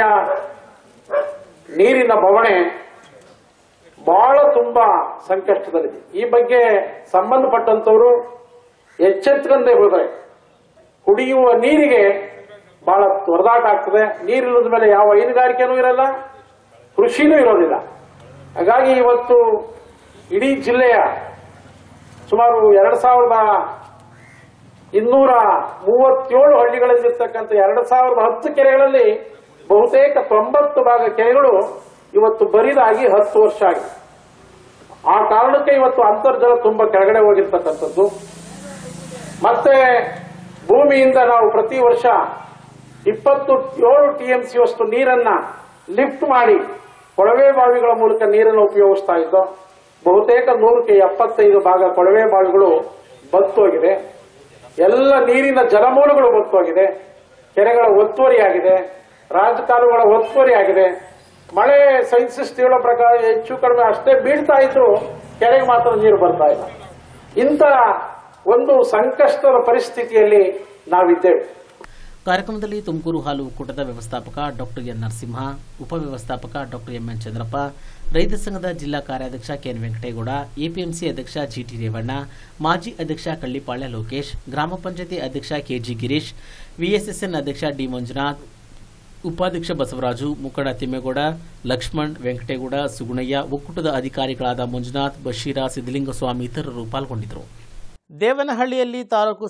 ನೀರಿನ ಬವಣೆ ಬಹಳ ತುಂಬಾ ಸಂಕಷ್ಟದಲ್ಲಿದೆ ಈ ಬಗ್ಗೆ ಸಂಬಂಧಪಟ್ಟಂತವರು ಎಚ್ಚೆತ್ಕೊಂಡೇ ಹೋದರೆ ಕುಡಿಯುವ ನೀರಿಗೆ ಬಹಳ ತೊರೆದಾಟ ಆಗ್ತದೆ ನೀರಿಲ್ಲದ ಮೇಲೆ ಯಾವ ಹೈನುಗಾರಿಕೆನೂ ಇರಲ್ಲ ಕೃಷಿನೂ ಇರೋದಿಲ್ಲ ಹಾಗಾಗಿ ಇವತ್ತು ಇಡೀ ಜಿಲ್ಲೆಯ ಸುಮಾರು ಎರಡು ಸಾವಿರದ ಇನ್ನೂರ ಮೂವತ್ತೇಳು ಹಳ್ಳಿಗಳಲ್ಲಿರ್ತಕ್ಕಂಥ ಎರಡು ಸಾವಿರದ ಹತ್ತು ಕೆರೆಗಳಲ್ಲಿ ಬಹುತೇಕ ತೊಂಬತ್ತು ಭಾಗ ಕೆರೆಗಳು ಇವತ್ತು ಬರಿದಾಗಿ ಹತ್ತು ವರ್ಷ ಆಗಿದೆ ಆ ಕಾರಣಕ್ಕೆ ಇವತ್ತು ಅಂತರ್ಜಲ ತುಂಬಾ ಕೆಳಗಡೆ ಹೋಗಿರ್ತಕ್ಕಂಥದ್ದು ಮತ್ತೆ ಭೂಮಿಯಿಂದ ನಾವು ಪ್ರತಿ ವರ್ಷ ಇಪ್ಪತ್ತು ಏಳು ಟಿಎಂಸಿ ಅಷ್ಟು ನೀರನ್ನ ಲಿಫ್ಟ್ ಮಾಡಿ ಕೊಳವೆ ಬಾವಿಗಳ ಮೂಲಕ ನೀರನ್ನು ಉಪಯೋಗಿಸ್ತಾ ಇದ್ದೋ ಬಹುತೇಕ ನೂರಕ್ಕೆ ಎಪ್ಪತ್ತೈದು ಭಾಗ ಕೊಳವೆ ಬಾವಿಗಳು ಬತ್ತೋಗಿದೆ ಎಲ್ಲ ನೀರಿನ ಜಲಮೂಲಗಳು ಬತ್ತೋಗಿದೆ ಕೆರೆಗಳ ಒತ್ತುವರಿಯಾಗಿದೆ ರಾಜಕಾಲುಗಳ ಒತ್ತುವರಿಯಾಗಿದೆ ಮಳೆ ಸೈನ್ಸಿಸ್ಟ್ ಹೇಳೋ ಪ್ರಕಾರ ಹೆಚ್ಚು ಕಡಿಮೆ ಅಷ್ಟೇ ಬೀಳ್ತಾ ಇದ್ರು ಕೆರೆಗೆ ಮಾತ್ರ ನೀರು ಬರ್ತಾ ಇಲ್ಲ ಇಂಥ ಒಂದು ಸಂಕಷ್ಟದ ಪರಿಸ್ಥಿತಿಯಲ್ಲಿ ನಾವಿದ್ದೇವೆ ಕಾರ್ಯಕ್ರಮದಲ್ಲಿ ತುಮಕೂರು ಹಾಲು ಒಕ್ಕೂಟದ ವ್ಯವಸ್ಥಾಪಕ ಡಾಕ್ಟರ್ ಎನ್ ನರಸಿಂಹ ಉಪವ್ಯವಸ್ಥಾಪಕ ಡಾಕ್ಟರ್ ಎಂಎನ್ ಚಂದ್ರಪ್ಪ ರೈತ ಸಂಘದ ಜಿಲ್ಲಾ ಕಾರ್ಯಾಧ್ಯಕ್ಷ ಕೆಎನ್ ವೆಂಕಟೇಗೌಡ ಎಪಿಎಂಸಿ ಅಧ್ಯಕ್ಷ ಜಿಟಿ ರೇವಣ್ಣ ಮಾಜಿ ಅಧ್ಯಕ್ಷ ಕಳ್ಳಿಪಾಳ್ಯ ಲೋಕೇಶ್ ಗ್ರಾಮ ಪಂಚಾಯತಿ ಅಧ್ಯಕ್ಷ ಕೆಜಿ ಗಿರೀಶ್ ವಿಎಸ್ಎಸ್ಎನ್ ಅಧ್ಯಕ್ಷ ಡಿ ಮಂಜುನಾಥ್ ಉಪಾಧ್ಯಕ್ಷ ಬಸವರಾಜು ಮುಖಂಡ ತಿಮ್ಮೇಗೌಡ ಲಕ್ಷ್ಮಣ್ ವೆಂಕಟೇಗೌಡ ಸುಗುಣಯ್ಯ ಒಕ್ಕೂಟದ ಅಧಿಕಾರಿಗಳಾದ ಮಂಜುನಾಥ್ ಬಶೀರ ಸಿದ್ದಲಿಂಗಸ್ವಾಮಿ ಇತರರು ಪಾಲ್ಗೊಂಡಿದ್ದರು ದೇವನಹಳ್ಳಿಯಲ್ಲಿ ತಾಲೂಕು ಸರ್ಕಾರಿ ನೌಕರರ ಸಂಘದ ಭವನಕ್ಕೆ ಜಿಲ್ಲಾಧಿಕಾರಿ ಕರಿಗೌಡರವರು ಗುದ್ದಲಿ ಪೂಜೆ ನೆರವೇರಿಸಿದರು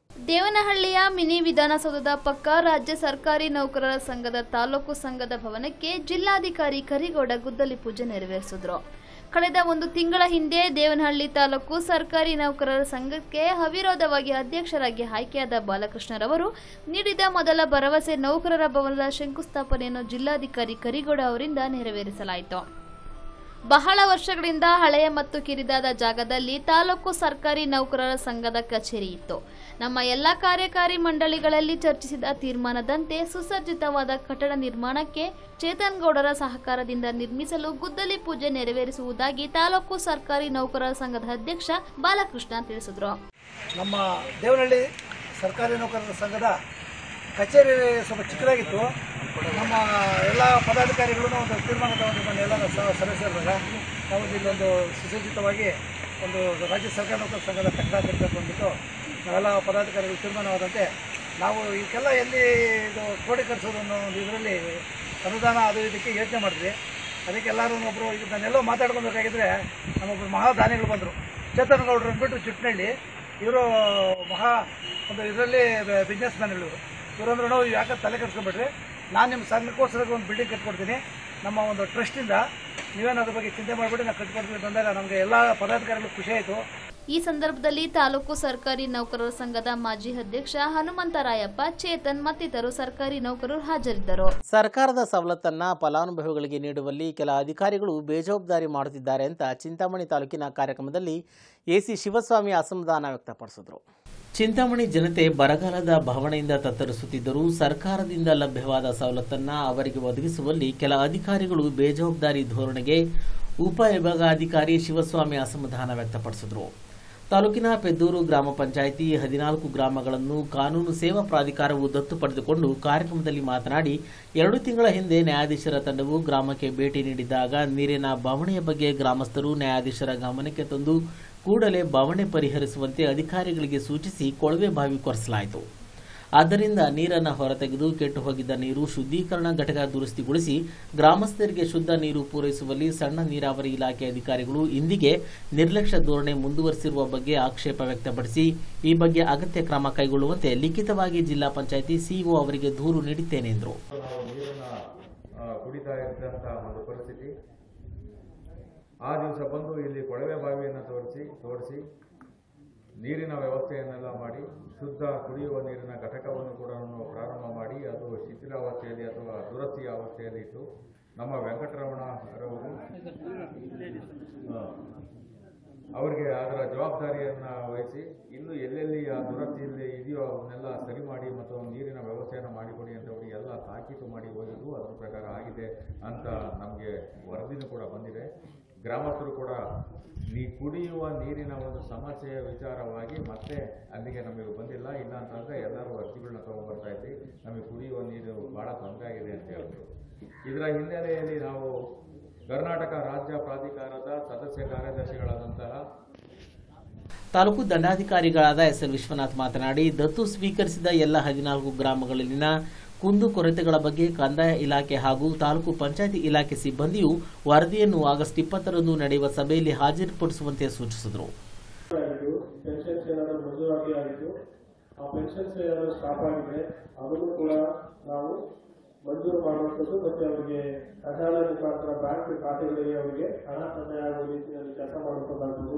ದೇವನಹಳ್ಳಿಯ ಮಿನಿ ವಿಧಾನಸೌಧದ ಪಕ್ಕ ರಾಜ್ಯ ಸರ್ಕಾರಿ ನೌಕರರ ಸಂಘದ ತಾಲೂಕು ಸಂಘದ ಭವನಕ್ಕೆ ಜಿಲ್ಲಾಧಿಕಾರಿ ಕರಿಗೌಡ ಗುದ್ದಲಿ ಪೂಜೆ ನೆರವೇರಿಸಿದ್ರು ಕಳೆದ ಒಂದು ತಿಂಗಳ ಹಿಂದೆ ದೇವನಹಳ್ಳಿ ತಾಲೂಕು ಸರ್ಕಾರಿ ನೌಕರರ ಸಂಘಕ್ಕೆ ಅವಿರೋಧವಾಗಿ ಅಧ್ಯಕ್ಷರಾಗಿ ಆಯ್ಕೆಯಾದ ಬಾಲಕೃಷ್ಣರವರು ನೀಡಿದ ಮೊದಲ ಭರವಸೆ ನೌಕರರ ಭವನದ ಶಂಕುಸ್ಥಾಪನೆಯನ್ನು ಜಿಲ್ಲಾಧಿಕಾರಿ ಕರಿಗೌಡ ಅವರಿಂದ ನೆರವೇರಿಸಲಾಯಿತು ಬಹಳ ವರ್ಷಗಳಿಂದ ಹಳೆಯ ಮತ್ತು ಕಿರಿದಾದ ಜಾಗದಲ್ಲಿ ತಾಲೂಕು ಸರ್ಕಾರಿ ನೌಕರರ ಸಂಘದ ಕಚೇರಿ ಇತ್ತು ನಮ್ಮ ಎಲ್ಲ ಕಾರ್ಯಕಾರಿ ಮಂಡಳಿಗಳಲ್ಲಿ ಚರ್ಚಿಸಿದ ತೀರ್ಮಾನದಂತೆ ಸುಸಜ್ಜಿತವಾದ ಕಟ್ಟಡ ನಿರ್ಮಾಣಕ್ಕೆ ಚೇತನ್ ಗೌಡರ ಸಹಕಾರದಿಂದ ನಿರ್ಮಿಸಲು ಗುದ್ದಲಿ ಪೂಜೆ ನೆರವೇರಿಸುವುದಾಗಿ ತಾಲೂಕು ಸರ್ಕಾರಿ ನೌಕರರ ಸಂಘದ ಅಧ್ಯಕ್ಷ ಬಾಲಕೃಷ್ಣ ತಿಳಿಸಿದರು ನಮ್ಮ ದೇವನಹಳ್ಳಿ ಸರ್ಕಾರಿ ನೌಕರರ ಸಂಘದ ಕಚೇರಿ ಸ್ವಲ್ಪ ಚಿಕ್ಕದಾಗಿತ್ತು ನಮ್ಮ ಎಲ್ಲ ಪದಾಧಿಕಾರಿಗಳು ಒಂದು ತೀರ್ಮಾನ ತಗೊಂಡು ಎಲ್ಲ ಸ- ಸದಸ್ಯರಾಗ ನಾವು ಇಲ್ಲೊಂದು ಸುಸಜ್ಜಿತವಾಗಿ ಒಂದು ರಾಜ್ಯ ಸರ್ಕಾರಿ ನೌಕರರ ಸಂಘದ ಕಟ್ಟಡ ಕಟ್ಟಬೇಕು ಅಂದ್ಬಿಟ್ಟು ನಾವೆಲ್ಲ ಪದಾಧಿಕಾರಿಗಳು ತೀರ್ಮಾನವಾದಂತೆ ನಾವು ಇದಕ್ಕೆಲ್ಲ ಎಲ್ಲಿ ಇದು ಕ್ರೋಢೀಕರಿಸೋದು ಅನ್ನೋ ಒಂದು ಇದರಲ್ಲಿ ಅನುದಾನ ಅದು ಇದಕ್ಕೆ ಯೋಚನೆ ಮಾಡಿದ್ವಿ ಅದಕ್ಕೆ ಎಲ್ಲರೂ ಒಬ್ಬರು ಇದನ್ನೆಲ್ಲೋ ಮಾತಾಡ್ಕೊಬೇಕಾಗಿದ್ರೆ ನಮ್ಮೊಬ್ಬರು ಮಹಾದಾನಿಗಳು ಬಂದರು ಚೇತನ್ ಗೌಡ್ರು ಅಂದ್ಬಿಟ್ಟು ಚುಟ್ನಳ್ಳಿ ಇವರು ಮಹಾ ಒಂದು ಇದರಲ್ಲಿ ಬಿಸ್ನೆಸ್ ಮ್ಯಾನ್ಗಳು ಇವರಂದ್ರೆ ನಾವು ಯಾಕೆ ತಲೆ ಕೆಡಿಸ್ಕೊಂಬಿಟ್ರಿ ನಾನು ನಿಮ್ಮ ಸಂಘಕ್ಕೋಸ್ಕರ ಒಂದು ಬಿಲ್ಡಿಂಗ್ ಕಟ್ಕೊಡ್ತೀನಿ ನಮ್ಮ ಒಂದು ಟ್ರಸ್ಟಿಂದ ನೀವೇನು ಅದ್ರ ಬಗ್ಗೆ ಚಿಂತೆ ಮಾಡಿಬಿಟ್ಟು ನಾವು ಕಟ್ಕೊಡ್ತೀವಿ ಅಂತಂದಾಗ ನಮಗೆ ಎಲ್ಲ ಪದಾಧಿಕಾರಿಗಳು ಖುಷಿ ಆಯಿತು ಈ ಸಂದರ್ಭದಲ್ಲಿ ತಾಲೂಕು ಸರ್ಕಾರಿ ನೌಕರರ ಸಂಘದ ಮಾಜಿ ಅಧ್ಯಕ್ಷ ಹನುಮಂತರಾಯಪ್ಪ ಚೇತನ್ ಮತ್ತಿತರರು ಸರ್ಕಾರಿ ನೌಕರರು ಹಾಜರಿದ್ದರು ಸರ್ಕಾರದ ಸವಲತ್ತನ್ನ ಫಲಾನುಭವಿಗಳಿಗೆ ನೀಡುವಲ್ಲಿ ಕೆಲ ಅಧಿಕಾರಿಗಳು ಬೇಜವಾಬ್ದಾರಿ ಮಾಡುತ್ತಿದ್ದಾರೆ ಅಂತ ಚಿಂತಾಮಣಿ ತಾಲೂಕಿನ ಕಾರ್ಯಕ್ರಮದಲ್ಲಿ ಎಸಿ ಶಿವಸ್ವಾಮಿ ಅಸಮಾಧಾನ ವ್ಯಕ್ತಪಡಿಸಿದರು ಚಿಂತಾಮಣಿ ಜನತೆ ಬರಗಾಲದ ಭಾವನೆಯಿಂದ ತತ್ತರಿಸುತ್ತಿದ್ದರೂ ಸರ್ಕಾರದಿಂದ ಲಭ್ಯವಾದ ಸವಲತ್ತನ್ನ ಅವರಿಗೆ ಒದಗಿಸುವಲ್ಲಿ ಕೆಲ ಅಧಿಕಾರಿಗಳು ಬೇಜವಾಬ್ದಾರಿ ಧೋರಣೆಗೆ ಉಪವಿಭಾಗಾಧಿಕಾರಿ ಶಿವಸ್ವಾಮಿ ಅಸಮಾಧಾನ ವ್ಯಕ್ತಪಡಿಸಿದರು ತಾಲೂಕಿನ ಪೆದ್ದೂರು ಗ್ರಾಮ ಪಂಚಾಯಿತಿ ಹದಿನಾಲ್ಕು ಗ್ರಾಮಗಳನ್ನು ಕಾನೂನು ಸೇವಾ ಪ್ರಾಧಿಕಾರವು ದತ್ತು ಪಡೆದುಕೊಂಡು ಕಾರ್ಯಕ್ರಮದಲ್ಲಿ ಮಾತನಾಡಿ ಎರಡು ತಿಂಗಳ ಹಿಂದೆ ನ್ಯಾಯಾಧೀಶರ ತಂಡವು ಗ್ರಾಮಕ್ಕೆ ಭೇಟಿ ನೀಡಿದಾಗ ನೀರಿನ ಬವಣೆಯ ಬಗ್ಗೆ ಗ್ರಾಮಸ್ಥರು ನ್ಯಾಯಾಧೀಶರ ಗಮನಕ್ಕೆ ತಂದು ಕೂಡಲೇ ಬವಣೆ ಪರಿಹರಿಸುವಂತೆ ಅಧಿಕಾರಿಗಳಿಗೆ ಸೂಚಿಸಿ ಕೊಳವೆ ಬಾವಿ ಕೊರೆಸಲಾಯಿತು ಆದ್ದರಿಂದ ನೀರನ್ನು ಹೊರತೆಗೆದು ಕೆಟ್ಟು ಹೋಗಿದ್ದ ನೀರು ಶುದ್ಧೀಕರಣ ಘಟಕ ದುರಸ್ತಿಗೊಳಿಸಿ ಗ್ರಾಮಸ್ಥರಿಗೆ ಶುದ್ಧ ನೀರು ಪೂರೈಸುವಲ್ಲಿ ಸಣ್ಣ ನೀರಾವರಿ ಇಲಾಖೆ ಅಧಿಕಾರಿಗಳು ಇಂದಿಗೆ ನಿರ್ಲಕ್ಷ್ಯ ಧೋರಣೆ ಮುಂದುವರೆಸಿರುವ ಬಗ್ಗೆ ಆಕ್ಷೇಪ ವ್ಯಕ್ತಪಡಿಸಿ ಈ ಬಗ್ಗೆ ಅಗತ್ಯ ಕ್ರಮ ಕೈಗೊಳ್ಳುವಂತೆ ಲಿಖಿತವಾಗಿ ಜಿಲ್ಲಾ ಪಂಚಾಯಿತಿ ಸಿಇಒ ಅವರಿಗೆ ದೂರು ನೀಡಿದ್ದೇನೆ ಎಂದರು ನಾವು ನೀರನ್ನ ಆ, ಕುಡಿತಾ ಇದ್ದಂಥ ಒಂದು ಪರಿಸ್ಥಿತಿ ಆ ದಿವಸ ಬಂದು ಇಲ್ಲಿ ಕೊಳವೆ ಬಾವಿಯನ್ನು ತೋರಿಸಿ ತೋರಿಸಿ ನೀರಿನ ವ್ಯವಸ್ಥೆಯನ್ನೆಲ್ಲ ಮಾಡಿ ಶುದ್ಧ ಕುಡಿಯುವ ನೀರಿನ ಘಟಕವನ್ನು ಕೂಡ ಪ್ರಾರಂಭ ಮಾಡಿ ಅದು ಶಿಥಿಲಾವಸ್ಥೆಯಲ್ಲಿ ಅಥವಾ ದುರಸ್ತಿ ಅವಸ್ಥೆಯಲ್ಲಿ ಇತ್ತು ನಮ್ಮ ವೆಂಕಟರಮಣರವರು ಆ, ಅವರಿಗೆ ಅದರ ಜವಾಬ್ದಾರಿಯನ್ನು ವಹಿಸಿ ಇನ್ನು ಎಲ್ಲೆಲ್ಲಿ ಆ ದುರಸ್ತಿಯಲ್ಲಿ ಇದೆಯೋ ಅವನ್ನೆಲ್ಲ ಸರಿ ಮಾಡಿ ಮತ್ತು ನೀರಿನ ವ್ಯವಸ್ಥೆಯನ್ನು ಮಾಡಿಕೊಡಿ ಅಂತ ಹೇಳಿ ಎಲ್ಲ ತಾಕೀತು ಮಾಡಿ ಹೋಗಿದ್ದು ಅದರ ಪ್ರಕಾರ ಆಗಿದೆ ಅಂತ ನಮಗೆ ವರದಿನೂ ಕೂಡ ಬಂದಿದೆ ಗ್ರಾಮಸ್ಥರು ಕೂಡ ನೀ ಕುಡಿಯುವ ನೀರಿನ ಒಂದು ಸಮಸ್ಯೆಯ ವಿಚಾರವಾಗಿ ಮತ್ತೆ ಅಲ್ಲಿಗೆ ನಮಗೆ ಬಂದಿಲ್ಲ ಇಲ್ಲ ಅಂತಂದರೆ ಎಲ್ಲರೂ ಅರ್ಜಿಗಳನ್ನ ತೊಗೊಂಡ್ಬರ್ತಾ ಇದ್ವಿ ನಮಗೆ ಕುಡಿಯುವ ನೀರು ಭಾಳ ತೊಂದರೆ ಆಗಿದೆ ಅಂತ ಹೇಳಿದ್ರು ಇದರ ಹಿನ್ನೆಲೆಯಲ್ಲಿ ನಾವು ಕರ್ನಾಟಕ ರಾಜ್ಯ ಪ್ರಾಧಿಕಾರದ ಸದಸ್ಯ ಕಾರ್ಯದರ್ಶಿಗಳಾದಂತಹ ತಾಲೂಕು ದಂಡಾಧಿಕಾರಿಗಳಾದ ಎಸ್ ಎಲ್ ವಿಶ್ವನಾಥ್ ಮಾತನಾಡಿ ದತ್ತು ಸ್ವೀಕರಿಸಿದ ಎಲ್ಲ ಹದಿನಾಲ್ಕು ಗ್ರಾಮಗಳಲ್ಲಿನ ಕುಂದು ಕೊರತೆಗಳ ಬಗ್ಗೆ ಕಂದಾಯ ಇಲಾಖೆ ಹಾಗೂ ತಾಲೂಕು ಪಂಚಾಯತಿ ಇಲಾಖೆ ಸಿಬ್ಬಂದಿಯು ವರದಿಯನ್ನು ಆಗಸ್ಟ್ ಇಪ್ಪತ್ತರಂದು ನಡೆಯುವ ಸಭೆಯಲ್ಲಿ ಹಾಜರುಪಡಿಸುವಂತೆ ಸೂಚಿಸಿದರು ಆಗಿದ್ದು ಪೆನ್ಷನ್ಸ್ ಏನಾದರೂ ಮಂಜೂರಾಗಿ ಆಗಿದ್ದು ಆ ಪೆನ್ಷನ್ಸ್ ಏನಾದರೂ ಸ್ಟಾಪ್ ಆಗಿದೆ ಅದನ್ನು ಕೂಡ ನಾವು ಮಂಜೂರು ಮಾಡುವಂಥದ್ದು ಮತ್ತೆ ಅವರಿಗೆ ಖಜಾನೆ ಮುಖಾಂತರ ಬ್ಯಾಂಕ್ ಖಾತೆಗಳಿಗೆ ಅವರಿಗೆ ಹಣ ಸಂದಾಯ ಆಗುವ ರೀತಿಯಲ್ಲಿ ಕೆಲಸ ಮಾಡುವಂಥದ್ದಾಗುವುದು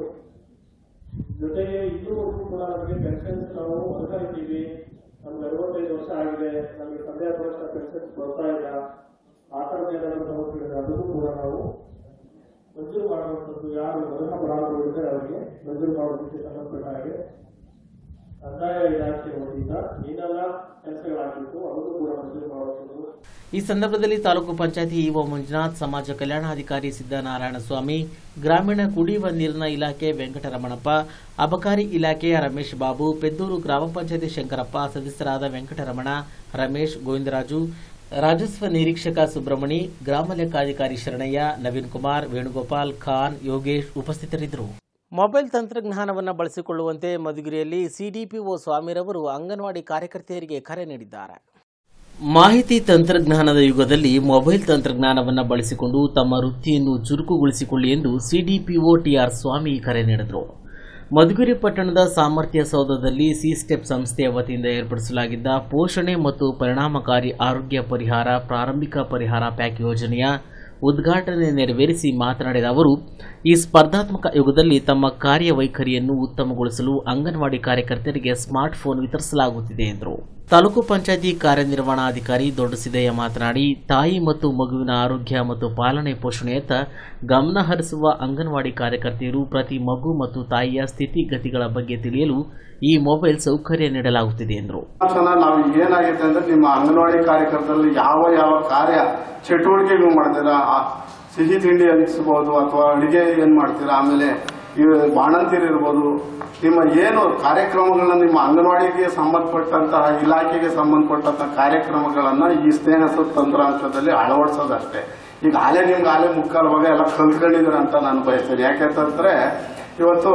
ಜೊತೆಗೆ ಇದುವರೆಗೂ ಕೂಡ ನಮಗೆ ಪೆನ್ಷನ್ಸ್ ನಾವು ಹೊರತಾ ಇದ್ದೀವಿ ನಮ್ಗೆ ಅರವತ್ತೈದು ವರ್ಷ ಆಗಿದೆ ನಮಗೆ ತಂದೆ ವರ್ಷ ಪೆನ್ಷನ್ಸ್ ಬರ್ತಾ ಇಲ್ಲ ಆ ಥರದ ಏನಾದರೂ ಸಮಸ್ಯೆಗಳಿದೆ ಅದನ್ನು ಕೂಡ ನಾವು ಮಂಜೂರು ಮಾಡುವಂಥದ್ದು ಯಾರು ಮೊದಲ ಫಲಾನುಭವಿಗಳಿದ್ದಾರೆ ಅವರಿಗೆ ಮಂಜೂರು ಮಾಡೋದಕ್ಕೆ ಸಂಬಂಧಪಟ್ಟ ಹಾಗೆ ಕಂದಾಯ ಇಲಾಖೆ ವತಿಯಿಂದ ಏನೆಲ್ಲ ಕೆಲಸಗಳಾಗಬೇಕು ಅದನ್ನು ಕೂಡ ಮಂಜೂರು ಮಾಡುವಂಥದ್ದು ಈ ಸಂದರ್ಭದಲ್ಲಿ ತಾಲೂಕು ಪಂಚಾಯತಿ ಇಒ ಮಂಜುನಾಥ್ ಸಮಾಜ ಕಲ್ಯಾಣಾಧಿಕಾರಿ ಸಿದ್ದನಾರಾಯಣ ಸ್ವಾಮಿ ಗ್ರಾಮೀಣ ಕುಡಿಯುವ ನೀರಿನ ಇಲಾಖೆ ವೆಂಕಟರಮಣಪ್ಪ ಅಬಕಾರಿ ಇಲಾಖೆಯ ರಮೇಶ್ ಬಾಬು ಪೆದ್ದೂರು ಗ್ರಾಮ ಪಂಚಾಯತಿ ಶಂಕರಪ್ಪ ಸದಸ್ಯರಾದ ವೆಂಕಟರಮಣ ರಮೇಶ್ ಗೋವಿಂದರಾಜು ರಾಜಸ್ವ ನಿರೀಕ್ಷಕ ಸುಬ್ರಹ್ಮಣಿ ಗ್ರಾಮ ಲೆಕ್ಕಾಧಿಕಾರಿ ಶರಣಯ್ಯ ನವೀನ್ ಕುಮಾರ್ ವೇಣುಗೋಪಾಲ್ ಖಾನ್ ಯೋಗೇಶ್ ಉಪಸ್ಥಿತರಿದ್ದರು ಮೊಬೈಲ್ ತಂತ್ರಜ್ಞಾನವನ್ನು ಬಳಸಿಕೊಳ್ಳುವಂತೆ ಮಧುಗಿರಿಯಲ್ಲಿ ಸಿಡಿಪಿಒ ಸ್ವಾಮಿರವರು ಅಂಗನವಾಡಿ ಕಾರ್ಯಕರ್ತೆಯರಿಗೆ ಕರೆ ನೀಡಿದ್ದಾರೆ ಮಾಹಿತಿ ತಂತ್ರಜ್ಞಾನದ ಯುಗದಲ್ಲಿ ಮೊಬೈಲ್ ತಂತ್ರಜ್ಞಾನವನ್ನು ಬಳಸಿಕೊಂಡು ತಮ್ಮ ವೃತ್ತಿಯನ್ನು ಚುರುಕುಗೊಳಿಸಿಕೊಳ್ಳಿ ಎಂದು ಸಿಡಿಪಿಒ ಟಿಆರ್ ಸ್ವಾಮಿ ಕರೆ ನೀಡಿದರು ಮಧುಗಿರಿ ಪಟ್ಟಣದ ಸಾಮರ್ಥ್ಯ ಸೌಧದಲ್ಲಿ ಸಿ ಸ್ಟೆಪ್ ಸಂಸ್ಥೆಯ ವತಿಯಿಂದ ಏರ್ಪಡಿಸಲಾಗಿದ್ದ ಪೋಷಣೆ ಮತ್ತು ಪರಿಣಾಮಕಾರಿ ಆರೋಗ್ಯ ಪರಿಹಾರ ಪ್ರಾರಂಭಿಕ ಪರಿಹಾರ ಪ್ಯಾಕ್ ಯೋಜನೆಯ ಉದ್ಘಾಟನೆ ನೆರವೇರಿಸಿ ಮಾತನಾಡಿದ ಅವರು ಈ ಸ್ಪರ್ಧಾತ್ಮಕ ಯುಗದಲ್ಲಿ ತಮ್ಮ ಕಾರ್ಯವೈಖರಿಯನ್ನು ಉತ್ತಮಗೊಳಿಸಲು ಅಂಗನವಾಡಿ ಕಾರ್ಯಕರ್ತರಿಗೆ ಸ್ಮಾರ್ಟ್ ಫೋನ್ ವಿತರಿಸಲಾಗುತ್ತಿದೆ ಎಂದರು ತಾಲೂಕು ಪಂಚಾಯತಿ ಕಾರ್ಯನಿರ್ವಹಣಾಧಿಕಾರಿ ದೊಡ್ಡಸಿದ್ದಯ್ಯ ಮಾತನಾಡಿ ತಾಯಿ ಮತ್ತು ಮಗುವಿನ ಆರೋಗ್ಯ ಮತ್ತು ಪಾಲನೆ ಪೋಷಣೆಯತ್ತ ಗಮನ ಹರಿಸುವ ಅಂಗನವಾಡಿ ಕಾರ್ಯಕರ್ತೆಯರು ಪ್ರತಿ ಮಗು ಮತ್ತು ತಾಯಿಯ ಸ್ಥಿತಿಗತಿಗಳ ಬಗ್ಗೆ ತಿಳಿಯಲು ಈ ಮೊಬೈಲ್ ಸೌಕರ್ಯ ನೀಡಲಾಗುತ್ತಿದೆ ಎಂದರು ಸಲ ನಾವು ಏನಾಗಿದೆ ಅಂದ್ರೆ ನಿಮ್ಮ ಅಂಗನವಾಡಿ ಕಾರ್ಯಕರ್ತರಲ್ಲಿ ಯಾವ ಯಾವ ಕಾರ್ಯ ಚಟುವಟಿಕೆಗಳು ಮಾಡ್ತೀರಾ ಆ ಸಿಹಿ ತಿಂಡಿ ಅನಿಸ್ಬೋದು ಅಥವಾ ಅಡಿಗೆ ಏನ್ ಮಾಡ್ತೀರಾ ಆಮೇಲೆ ಈ ಬಾಣಂತಿರು ಇರ್ಬೋದು ನಿಮ್ಮ ಏನು ಕಾರ್ಯಕ್ರಮಗಳನ್ನ ನಿಮ್ಮ ಅಂಗನವಾಡಿಗೆ ಸಂಬಂಧಪಟ್ಟಂತಹ ಇಲಾಖೆಗೆ ಸಂಬಂಧಪಟ್ಟಂತಹ ಕಾರ್ಯಕ್ರಮಗಳನ್ನ ಈ ಸ್ನೇಹ ತಂತ್ರಾಂಶದಲ್ಲಿ ಅಳವಡಿಸೋದಷ್ಟೇ ಈಗ ಆಲೆ ನಿಮ್ಗೆ ಆಲೆ ಮುಕ್ಕಾಲು ಭಾಗ ಎಲ್ಲ ಕಲ್ತ್ಕೊಂಡಿದ್ದೀರ ಅಂತ ನಾನು ಬಯಸ್ತೇನೆ ಯಾಕೆಂತಂದ್ರೆ ಇವತ್ತು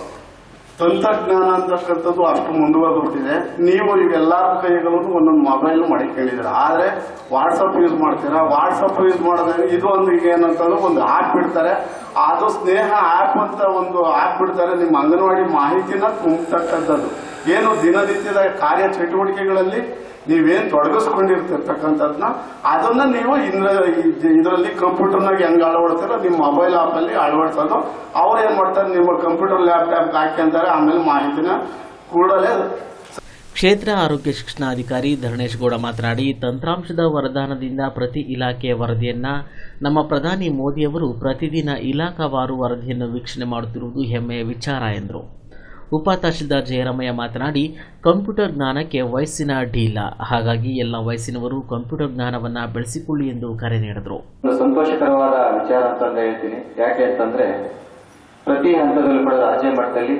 ತಂತ್ರಜ್ಞಾನ ಅಂತಕ್ಕಂಥದ್ದು ಅಷ್ಟು ಮುಂದುವರೆದ್ಬಿಟ್ಟಿದೆ ನೀವು ಇವೆಲ್ಲರ ಕೈಗಳಲ್ಲೂ ಒಂದೊಂದು ಮೊಬೈಲ್ ಮಡಿಕೊಂಡಿದ್ದೀರ ಆದ್ರೆ ವಾಟ್ಸಪ್ ಯೂಸ್ ಮಾಡ್ತೀರಾ ವಾಟ್ಸಪ್ ಯೂಸ್ ಮಾಡೋದ್ರೆ ಇದು ಒಂದು ಈಗ ಏನಂತಂದ್ರೆ ಒಂದು ಆಪ್ ಬಿಡ್ತಾರೆ ಅದು ಸ್ನೇಹ ಆಪ್ ಅಂತ ಒಂದು ಆಪ್ ಬಿಡ್ತಾರೆ ನಿಮ್ಮ ಅಂಗನವಾಡಿ ಮಾಹಿತಿನ ತುಂಬತಕ್ಕಂಥದ್ದು ಏನು ದಿನನಿತ್ಯದ ಕಾರ್ಯ ಚಟುವಟಿಕೆಗಳಲ್ಲಿ ನೀವೇನ್ ತೊಡಗಿಸ್ಕೊಂಡಿರ್ತಿರ್ತಕ್ಕಂಥದ್ನ ಅದನ್ನ ನೀವು ಇದರಲ್ಲಿ ಕಂಪ್ಯೂಟರ್ನಾಗ ಹೆಂಗ್ ಅಳವಡಿಸ್ತಾರೋ ನಿಮ್ಮ ಮೊಬೈಲ್ ಆಪ್ ಅಲ್ಲಿ ಅಳವಡಿಸೋದು ಅವ್ರು ಏನ್ ಮಾಡ್ತಾರೆ ನಿಮ್ಮ ಕಂಪ್ಯೂಟರ್ ಲ್ಯಾಪ್ಟಾಪ್ ಹಾಕ್ಯಂತಾರೆ ಆಮೇಲೆ ಮಾಹಿತಿನ ಕೂಡಲೇ ಕ್ಷೇತ್ರ ಆರೋಗ್ಯ ಶಿಕ್ಷಣಾಧಿಕಾರಿ ಧರಣೇಶ್ ಗೌಡ ಮಾತನಾಡಿ ತಂತ್ರಾಂಶದ ವರದಾನದಿಂದ ಪ್ರತಿ ಇಲಾಖೆಯ ವರದಿಯನ್ನ ನಮ್ಮ ಪ್ರಧಾನಿ ಮೋದಿಯವರು ಪ್ರತಿದಿನ ಇಲಾಖಾವಾರು ವರದಿಯನ್ನು ವೀಕ್ಷಣೆ ಮಾಡುತ್ತಿರುವುದು ಹೆಮ್ಮೆಯ ವಿಚಾರ ಎಂದರು ಉಪ ತಹಶೀಲ್ದಾರ್ ಜಯರಾಮಯ್ಯ ಮಾತನಾಡಿ ಕಂಪ್ಯೂಟರ್ ಜ್ಞಾನಕ್ಕೆ ವಯಸ್ಸಿನ ಅಡ್ಡಿ ಇಲ್ಲ ಹಾಗಾಗಿ ಎಲ್ಲ ವಯಸ್ಸಿನವರು ಕಂಪ್ಯೂಟರ್ ಜ್ಞಾನವನ್ನ ಬೆಳೆಸಿಕೊಳ್ಳಿ ಎಂದು ಕರೆ ನೀಡಿದರು ಒಂದು ಸಂತೋಷಕರವಾದ ವಿಚಾರ ಅಂತ ಹೇಳ್ತೀನಿ ಯಾಕೆ ಅಂತಂದ್ರೆ ಪ್ರತಿ ಹಂತದಲ್ಲೂ ಕೂಡ ರಾಜ್ಯ ಮಟ್ಟದಲ್ಲಿ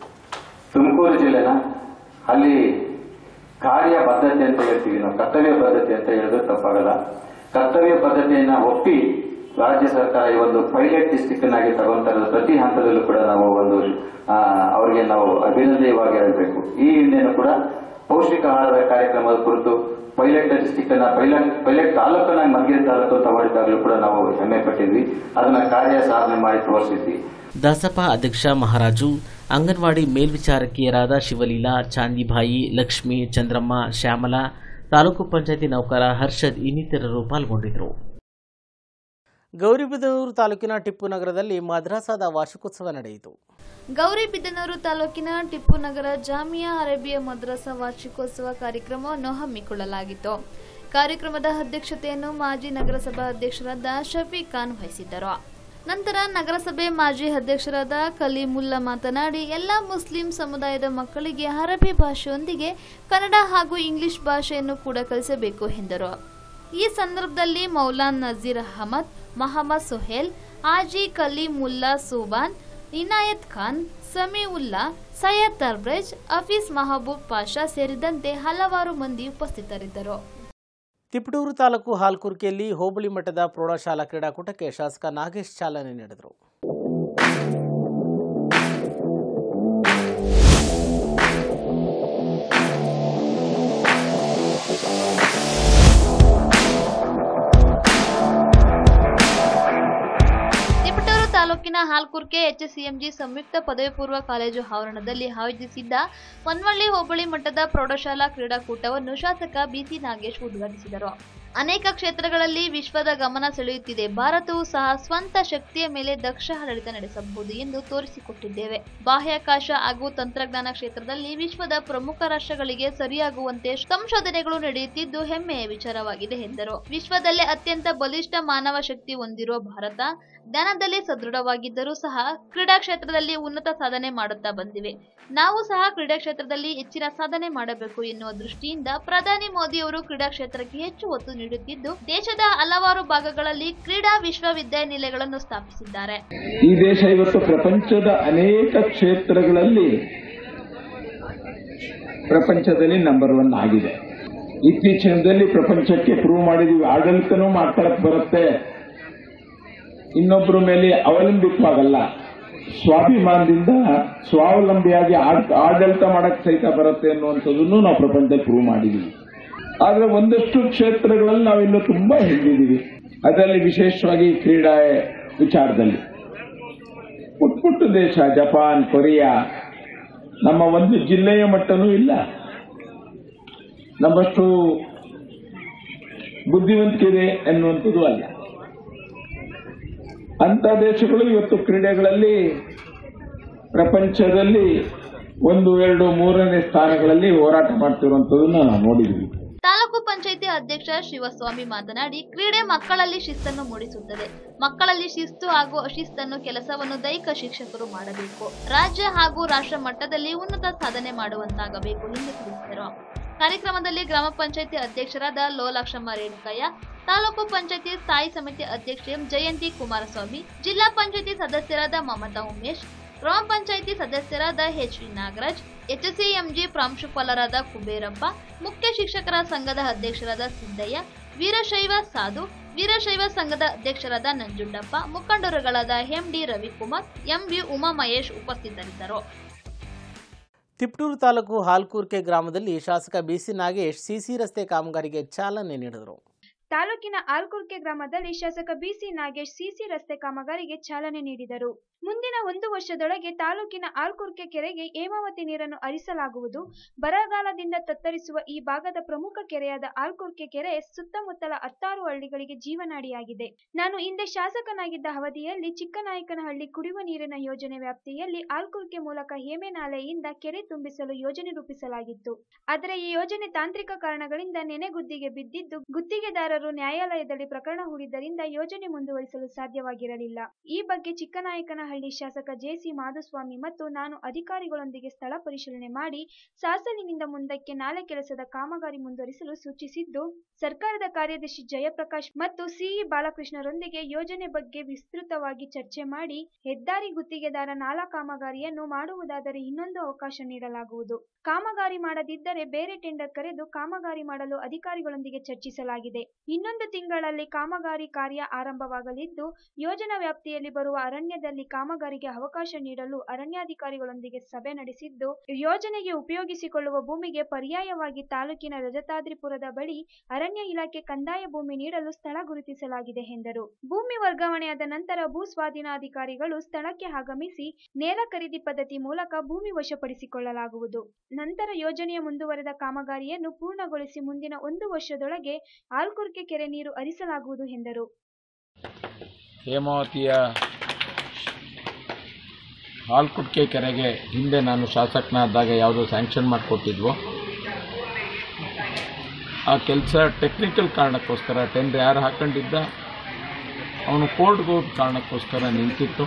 ತುಮಕೂರು ಜಿಲ್ಲೆನ ಅಲ್ಲಿ ಕಾರ್ಯ ಬದ್ಧತೆ ಅಂತ ಹೇಳ್ತೀವಿ ನಾವು ಕರ್ತವ್ಯ ಬದ್ಧತೆ ಅಂತ ಹೇಳಿದ್ರೆ ತಪ್ಪಾಗಲ್ಲ ಕರ್ತವ್ಯ ಬದ್ಧತೆಯನ್ನ ಒಪ್ಪಿ ರಾಜ್ಯ ಸರ್ಕಾರ ಈ ಒಂದು ಪೈಲಟ್ ಡಿಸ್ಟಿಕ್ ಆಗಿ ತಗೊಂತ ಇರೋದು ಪ್ರತಿ ಹಂತದಲ್ಲೂ ಕೂಡ ನಾವು ಒಂದು ಆ, ಅವರಿಗೆ ನಾವು ಅಭಿನಂದನೆಯವಾಗಿ ಹೇಳಬೇಕು ಈ ಹಿಂದೆನೂ ಕೂಡ ಪೌಷ್ಟಿಕ ಆಹಾರದ ಕಾರ್ಯಕ್ರಮದ ಕುರಿತು ಪೈಲಟ್ ಡಿಸ್ಟಿಕ್ ಅನ್ನ ಪೈಲಟ್ ಪೈಲಟ್ ತಾಲೂಕನ್ನಾಗಿ ಮಧುಗಿರಿ ತಾಲೂಕು ಅಂತ ಮಾಡಿದಾಗಲೂ ಕೂಡ ನಾವು ಹೆಮ್ಮೆ ಪಟ್ಟಿದ್ವಿ ಅದನ್ನ ಕಾರ್ಯ ಸಾಧನೆ ಮಾಡಿ ತೋರಿಸಿದ್ವಿ ದಸಪಾ ಅಧ್ಯಕ್ಷ ಮಹಾರಾಜು ಅಂಗನವಾಡಿ ಮೇಲ್ವಿಚಾರಕಿಯರಾದ ಶಿವಲೀಲಾ ಚಾಂದಿಬಾಯಿ ಲಕ್ಷ್ಮಿ ಚಂದ್ರಮ್ಮ ಶ್ಯಾಮಲಾ ತಾಲೂಕು ಪಂಚಾಯತಿ ನೌಕರ ಹರ್ಷದ್ ಇನ್ನಿತರರು ಪಾಲ್ಗೊಂಡಿದ್ದರು ಗೌರಿಬಿದನೂರು ತಾಲೂಕಿನ ಟಿಪ್ಪು ನಗರದಲ್ಲಿ ಮದ್ರಾಸಾದ ವಾರ್ಷಿಕೋತ್ಸವ ನಡೆಯಿತು ಗೌರಿಬಿದನೂರು ತಾಲೂಕಿನ ಟಿಪ್ಪು ನಗರ ಜಾಮಿಯಾ ಅರೇಬಿಯಾ ಮದ್ರಸಾ ವಾರ್ಷಿಕೋತ್ಸವ ಕಾರ್ಯಕ್ರಮವನ್ನು ಹಮ್ಮಿಕೊಳ್ಳಲಾಗಿತ್ತು ಕಾರ್ಯಕ್ರಮದ ಅಧ್ಯಕ್ಷತೆಯನ್ನು ಮಾಜಿ ನಗರಸಭಾ ಅಧ್ಯಕ್ಷರಾದ ಶಫೀಕ್ ಖಾನ್ ವಹಿಸಿದ್ದರು ನಂತರ ನಗರಸಭೆ ಮಾಜಿ ಅಧ್ಯಕ್ಷರಾದ ಕಲೀಮುಲ್ಲಾ ಮಾತನಾಡಿ ಎಲ್ಲ ಮುಸ್ಲಿಂ ಸಮುದಾಯದ ಮಕ್ಕಳಿಗೆ ಅರಬಿ ಭಾಷೆಯೊಂದಿಗೆ ಕನ್ನಡ ಹಾಗೂ ಇಂಗ್ಲಿಷ್ ಭಾಷೆಯನ್ನು ಕೂಡ ಕಲಿಸಬೇಕು ಎಂದರು ಈ ಸಂದರ್ಭದಲ್ಲಿ ಮೌಲಾನ್ ನಜೀರ್ ಅಹಮದ್ ಮಹಮ್ಮದ್ ಸೊಹೇಲ್ ಆಜಿ ಕಲೀಮುಲ್ಲಾ ಸುಬಾನ್ ಇನಾಯತ್ ಖಾನ್ ಸಮೀವುಲ್ಲಾ ಸೈಯದ್ ತರ್ಬ್ರೇಜ್ ಹಫೀಸ್ ಮಹಬೂಬ್ ಪಾಷಾ ಸೇರಿದಂತೆ ಹಲವಾರು ಮಂದಿ ಉಪಸ್ಥಿತರಿದ್ದರು ತಿಪಟೂರು ತಾಲೂಕು ಹಾಲ್ಕುರ್ಕಿಯಲ್ಲಿ ಹೋಬಳಿ ಮಟ್ಟದ ಪ್ರೌಢಶಾಲಾ ಕ್ರೀಡಾಕೂಟಕ್ಕೆ ಶಾಸಕ ನಾಗೇಶ್ ಚಾಲನೆ ನೀಡಿದರು ತಿಪಟೂರು ತಾಲೂಕಿನ ಹಾಲ್ಕುರ್ಕೆ ಎಚ್ಎಸ್ಸಿಎಂಜಿ ಸಂಯುಕ್ತ ಪದವಿ ಪೂರ್ವ ಕಾಲೇಜು ಆವರಣದಲ್ಲಿ ಆಯೋಜಿಸಿದ್ದ ಹೊನ್ವಳ್ಳಿ ಹೋಬಳಿ ಮಟ್ಟದ ಪ್ರೌಢಶಾಲಾ ಕ್ರೀಡಾಕೂಟವನ್ನು ಶಾಸಕ ಬಿಸಿ ನಾಗೇಶ್ ಉದ್ಘಾಟಿಸಿದರು ಅನೇಕ ಕ್ಷೇತ್ರಗಳಲ್ಲಿ ವಿಶ್ವದ ಗಮನ ಸೆಳೆಯುತ್ತಿದೆ ಭಾರತವು ಸಹ ಸ್ವಂತ ಶಕ್ತಿಯ ಮೇಲೆ ದಕ್ಷ ಆಡಳಿತ ನಡೆಸಬಹುದು ಎಂದು ತೋರಿಸಿಕೊಟ್ಟಿದ್ದೇವೆ ಬಾಹ್ಯಾಕಾಶ ಹಾಗೂ ತಂತ್ರಜ್ಞಾನ ಕ್ಷೇತ್ರದಲ್ಲಿ ವಿಶ್ವದ ಪ್ರಮುಖ ರಾಷ್ಟ್ರಗಳಿಗೆ ಸರಿಯಾಗುವಂತೆ ಸಂಶೋಧನೆಗಳು ನಡೆಯುತ್ತಿದ್ದು ಹೆಮ್ಮೆಯ ವಿಚಾರವಾಗಿದೆ ಎಂದರು ವಿಶ್ವದಲ್ಲೇ ಅತ್ಯಂತ ಬಲಿಷ್ಠ ಮಾನವ ಶಕ್ತಿ ಹೊಂದಿರುವ ಭಾರತ ಜ್ಞಾನದಲ್ಲಿ ಸದೃಢವಾಗಿದ್ದರೂ ಸಹ ಕ್ರೀಡಾ ಕ್ಷೇತ್ರದಲ್ಲಿ ಉನ್ನತ ಸಾಧನೆ ಮಾಡುತ್ತಾ ಬಂದಿವೆ ನಾವು ಸಹ ಕ್ರೀಡಾ ಕ್ಷೇತ್ರದಲ್ಲಿ ಹೆಚ್ಚಿನ ಸಾಧನೆ ಮಾಡಬೇಕು ಎನ್ನುವ ದೃಷ್ಟಿಯಿಂದ ಪ್ರಧಾನಿ ಮೋದಿಯವರು ಕ್ರೀಡಾ ಕ್ಷೇತ್ರಕ್ಕೆ ಹೆಚ್ಚು ಒತ್ತು ನೀಡುತ್ತಿದ್ದು ದೇಶದ ಹಲವಾರು ಭಾಗಗಳಲ್ಲಿ ಕ್ರೀಡಾ ವಿಶ್ವವಿದ್ಯಾನಿಲಯಗಳನ್ನು ಸ್ಥಾಪಿಸಿದ್ದಾರೆ ಈ ದೇಶ ಇವತ್ತು ಪ್ರಪಂಚದ ಅನೇಕ ಕ್ಷೇತ್ರಗಳಲ್ಲಿ ಪ್ರಪಂಚದಲ್ಲಿ ನಂಬರ್ ಒನ್ ಆಗಿದೆ ಇತ್ತೀಚಿನದಲ್ಲಿ ಪ್ರಪಂಚಕ್ಕೆ ಪ್ರೂವ್ ಮಾಡಿದೀವಿ ಆಡಳಿತನೂ ಮಾಡ್ಕೊಳಕ್ ಬರುತ್ತೆ ಇನ್ನೊಬ್ಬರ ಮೇಲೆ ಅವಲಂಬಿತವಾಗಲ್ಲ ಸ್ವಾಭಿಮಾನದಿಂದ ಸ್ವಾವಲಂಬಿಯಾಗಿ ಆಡ್- ಆಡಳಿತ ಮಾಡಕ್ ಸಹಿತ ಬರುತ್ತೆ ಅನ್ನುವಂಥದ್ದನ್ನು ನಾವು ಪ್ರಪಂಚದಲ್ಲಿ ಪ್ರೂವ್ ಮಾಡಿದೀವಿ ಆದ್ರೆ ಒಂದಷ್ಟು ಕ್ಷೇತ್ರಗಳಲ್ಲಿ ನಾವಿನ್ನೂ ತುಂಬಾ ಹಿಂದಿದ್ದೀವಿ ಅದರಲ್ಲಿ ವಿಶೇಷವಾಗಿ ಕ್ರೀಡಾ ವಿಚಾರದಲ್ಲಿ ಪುಟ್ ಪುಟ್ಟ ದೇಶ ಜಪಾನ್ ಕೊರಿಯಾ ನಮ್ಮ ಒಂದು ಜಿಲ್ಲೆಯ ಮಟ್ಟನೂ ಇಲ್ಲ ನಮ್ಮಷ್ಟು ಬುದ್ಧಿವಂತಿಕೆ ಇದೆ ಎನ್ನುವಂಥದ್ದು ಅಲ್ಲ ಅಂತ ದೇಶಗಳು ಇವತ್ತು ಕ್ರೀಡೆಗಳಲ್ಲಿ ಪ್ರಪಂಚದಲ್ಲಿ ಒಂದು ಎರಡು ಮೂರನೇ ಸ್ಥಾನಗಳಲ್ಲಿ ಹೋರಾಟ ಮಾಡ್ತಿರುವಂಥದ್ದನ್ನ ನಾವು ನೋಡಿದ್ವಿ ತಾಲೂಕು ಪಂಚಾಯಿತಿ ಅಧ್ಯಕ್ಷ ಶಿವಸ್ವಾಮಿ ಮಾತನಾಡಿ ಕ್ರೀಡೆ ಮಕ್ಕಳಲ್ಲಿ ಶಿಸ್ತನ್ನು ಮೂಡಿಸುತ್ತದೆ ಮಕ್ಕಳಲ್ಲಿ ಶಿಸ್ತು ಹಾಗೂ ಅಶಿಸ್ತನ್ನು ಕೆಲಸವನ್ನು ದೈಹಿಕ ಶಿಕ್ಷಕರು ಮಾಡಬೇಕು ರಾಜ್ಯ ಹಾಗೂ ರಾಷ್ಟ್ರ ಮಟ್ಟದಲ್ಲಿ ಉನ್ನತ ಸಾಧನೆ ಮಾಡುವಂತಾಗಬೇಕು ಎಂದು ತಿಳಿಸಿದರು ಕಾರ್ಯಕ್ರಮದಲ್ಲಿ ಗ್ರಾಮ ಪಂಚಾಯಿತಿ ಅಧ್ಯಕ್ಷರಾದ ಲೋಲಾಕ್ಷಮ್ಮ ರೇಣುಕಯ್ಯ ತಾಲೂಕು ಪಂಚಾಯಿತಿ ಸ್ಥಾಯಿ ಸಮಿತಿ ಅಧ್ಯಕ್ಷೆ ಜಯಂತಿ ಕುಮಾರಸ್ವಾಮಿ ಜಿಲ್ಲಾ ಪಂಚಾಯಿತಿ ಸದಸ್ಯರಾದ ಮಮತಾ ಉಮೇಶ್ ಗ್ರಾಮ ಪಂಚಾಯಿತಿ ಸದಸ್ಯರಾದ ಎಚ್ ವಿ ನಾಗರಾಜ್ ಎಚ್ಎಸ್ಎಂಜಿ ಪ್ರಾಂಶುಪಾಲರಾದ ಕುಬೇರಪ್ಪ ಮುಖ್ಯ ಶಿಕ್ಷಕರ ಸಂಘದ ಅಧ್ಯಕ್ಷರಾದ ಸಿದ್ದಯ್ಯ ವೀರಶೈವ ಸಾಧು ವೀರಶೈವ ಸಂಘದ ಅಧ್ಯಕ್ಷರಾದ ನಂಜುಂಡಪ್ಪ ಮುಖಂಡರುಗಳಾದ ಎಂಡಿ ರವಿಕುಮಾರ್ ಎಂವಿ ಉಮಾ ಮಹೇಶ್ ಉಪಸ್ಥಿತರಿದ್ದರು ತಿಪ್ಟೂರು ತಾಲೂಕು ಹಾಲ್ಕೂರ್ಕೆ ಗ್ರಾಮದಲ್ಲಿ ಶಾಸಕ ಬಿಸಿ ನಾಗೇಶ್ ಸಿಸಿ ರಸ್ತೆ ಕಾಮಗಾರಿಗೆ ಚಾಲನೆ ನೀಡಿದರು ತಾಲೂಕಿನ ಆಲ್ಕುರ್ಕೆ ಗ್ರಾಮದಲ್ಲಿ ಶಾಸಕ ಬಿಸಿ ನಾಗೇಶ್ ಸಿಸಿ ರಸ್ತೆ ಕಾಮಗಾರಿಗೆ ಚಾಲನೆ ನೀಡಿದರು ಮುಂದಿನ ಒಂದು ವರ್ಷದೊಳಗೆ ತಾಲೂಕಿನ ಆಲ್ಕುರ್ಕೆ ಕೆರೆಗೆ ಹೇಮಾವತಿ ನೀರನ್ನು ಹರಿಸಲಾಗುವುದು ಬರಗಾಲದಿಂದ ತತ್ತರಿಸುವ ಈ ಭಾಗದ ಪ್ರಮುಖ ಕೆರೆಯಾದ ಆಲ್ಕುರ್ಕೆ ಕೆರೆ ಸುತ್ತಮುತ್ತಲ ಹತ್ತಾರು ಹಳ್ಳಿಗಳಿಗೆ ಜೀವನಾಡಿಯಾಗಿದೆ ನಾನು ಹಿಂದೆ ಶಾಸಕನಾಗಿದ್ದ ಅವಧಿಯಲ್ಲಿ ಚಿಕ್ಕನಾಯಕನಹಳ್ಳಿ ಕುಡಿಯುವ ನೀರಿನ ಯೋಜನೆ ವ್ಯಾಪ್ತಿಯಲ್ಲಿ ಆಲ್ಕುರ್ಕೆ ಮೂಲಕ ಹೇಮೆ ನಾಲೆಯಿಂದ ಕೆರೆ ತುಂಬಿಸಲು ಯೋಜನೆ ರೂಪಿಸಲಾಗಿತ್ತು ಆದರೆ ಈ ಯೋಜನೆ ತಾಂತ್ರಿಕ ಕಾರಣಗಳಿಂದ ನೆನೆಗುದ್ದಿಗೆ ಬಿದ್ದಿದ್ದು ಗುತ್ತಿಗೆದಾರರು ನ್ಯಾಯಾಲಯದಲ್ಲಿ ಪ್ರಕರಣ ಹೂಡಿದ್ದರಿಂದ ಯೋಜನೆ ಮುಂದುವರಿಸಲು ಸಾಧ್ಯವಾಗಿರಲಿಲ್ಲ ಈ ಬಗ್ಗೆ ಚಿಕ್ಕನಾಯಕನಹಳ್ಳಿ ಶಾಸಕ ಜೆಸಿ ಮಾಧುಸ್ವಾಮಿ ಮತ್ತು ನಾನು ಅಧಿಕಾರಿಗಳೊಂದಿಗೆ ಸ್ಥಳ ಪರಿಶೀಲನೆ ಮಾಡಿ ಸಾಸಲಿನಿಂದ ಮುಂದಕ್ಕೆ ನಾಲೆ ಕೆಲಸದ ಕಾಮಗಾರಿ ಮುಂದುವರಿಸಲು ಸೂಚಿಸಿದ್ದು ಸರ್ಕಾರದ ಕಾರ್ಯದರ್ಶಿ ಜಯಪ್ರಕಾಶ್ ಮತ್ತು ಸಿಇ ಬಾಲಕೃಷ್ಣರೊಂದಿಗೆ ಯೋಜನೆ ಬಗ್ಗೆ ವಿಸ್ತೃತವಾಗಿ ಚರ್ಚೆ ಮಾಡಿ ಹೆದ್ದಾರಿ ಗುತ್ತಿಗೆದಾರ ನಾಲಾ ಕಾಮಗಾರಿಯನ್ನು ಮಾಡುವುದಾದರೆ ಇನ್ನೊಂದು ಅವಕಾಶ ನೀಡಲಾಗುವುದು ಕಾಮಗಾರಿ ಮಾಡದಿದ್ದರೆ ಬೇರೆ ಟೆಂಡರ್ ಕರೆದು ಕಾಮಗಾರಿ ಮಾಡಲು ಅಧಿಕಾರಿಗಳೊಂದಿಗೆ ಚರ್ಚಿಸಲಾಗಿದೆ ಇನ್ನೊಂದು ತಿಂಗಳಲ್ಲಿ ಕಾಮಗಾರಿ ಕಾರ್ಯ ಆರಂಭವಾಗಲಿದ್ದು ಯೋಜನಾ ವ್ಯಾಪ್ತಿಯಲ್ಲಿ ಬರುವ ಅರಣ್ಯದಲ್ಲಿ ಕಾಮಗಾರಿಗೆ ಅವಕಾಶ ನೀಡಲು ಅರಣ್ಯಾಧಿಕಾರಿಗಳೊಂದಿಗೆ ಸಭೆ ನಡೆಸಿದ್ದು ಯೋಜನೆಗೆ ಉಪಯೋಗಿಸಿಕೊಳ್ಳುವ ಭೂಮಿಗೆ ಪರ್ಯಾಯವಾಗಿ ತಾಲೂಕಿನ ರಜತಾದ್ರಿಪುರದ ಬಳಿ ಅರಣ್ಯ ಇಲಾಖೆ ಕಂದಾಯ ಭೂಮಿ ನೀಡಲು ಸ್ಥಳ ಗುರುತಿಸಲಾಗಿದೆ ಎಂದರು ಭೂಮಿ ವರ್ಗಾವಣೆಯಾದ ನಂತರ ಭೂ ಸ್ವಾಧೀನಾಧಿಕಾರಿಗಳು ಸ್ಥಳಕ್ಕೆ ಆಗಮಿಸಿ ನೇರ ಖರೀದಿ ಪದ್ಧತಿ ಮೂಲಕ ಭೂಮಿ ವಶಪಡಿಸಿಕೊಳ್ಳಲಾಗುವುದು ನಂತರ ಯೋಜನೆಯ ಮುಂದುವರೆದ ಕಾಮಗಾರಿಯನ್ನು ಪೂರ್ಣಗೊಳಿಸಿ ಮುಂದಿನ ಒಂದು ವರ್ಷದೊಳಗೆ ಆಲ್ಕುರ್ಕೆ ಕೆರೆ ನೀರು ಹರಿಸಲಾಗುವುದು ಎಂದರು ಹೇಮಾವತಿಯ ಹಾಲ್ಕುಟ್ಕೆ ಕೆರೆಗೆ ಹಿಂದೆ ನಾನು ಶಾಸಕನಾದಾಗ ಯಾವುದೋ ಸ್ಯಾಂಕ್ಷನ್ ಮಾಡಿಕೊಟ್ಟಿದ್ವೋ ಆ ಕೆಲಸ ಟೆಕ್ನಿಕಲ್ ಕಾರಣಕ್ಕೋಸ್ಕರ ಟೆಂಡರ್ ಯಾರು ಹಾಕೊಂಡಿದ್ದ ಅವನು ಕೋರ್ಟ್ಗೆ ಹೋದ ಕಾರಣಕ್ಕೋಸ್ಕರ ನಿಂತಿತ್ತು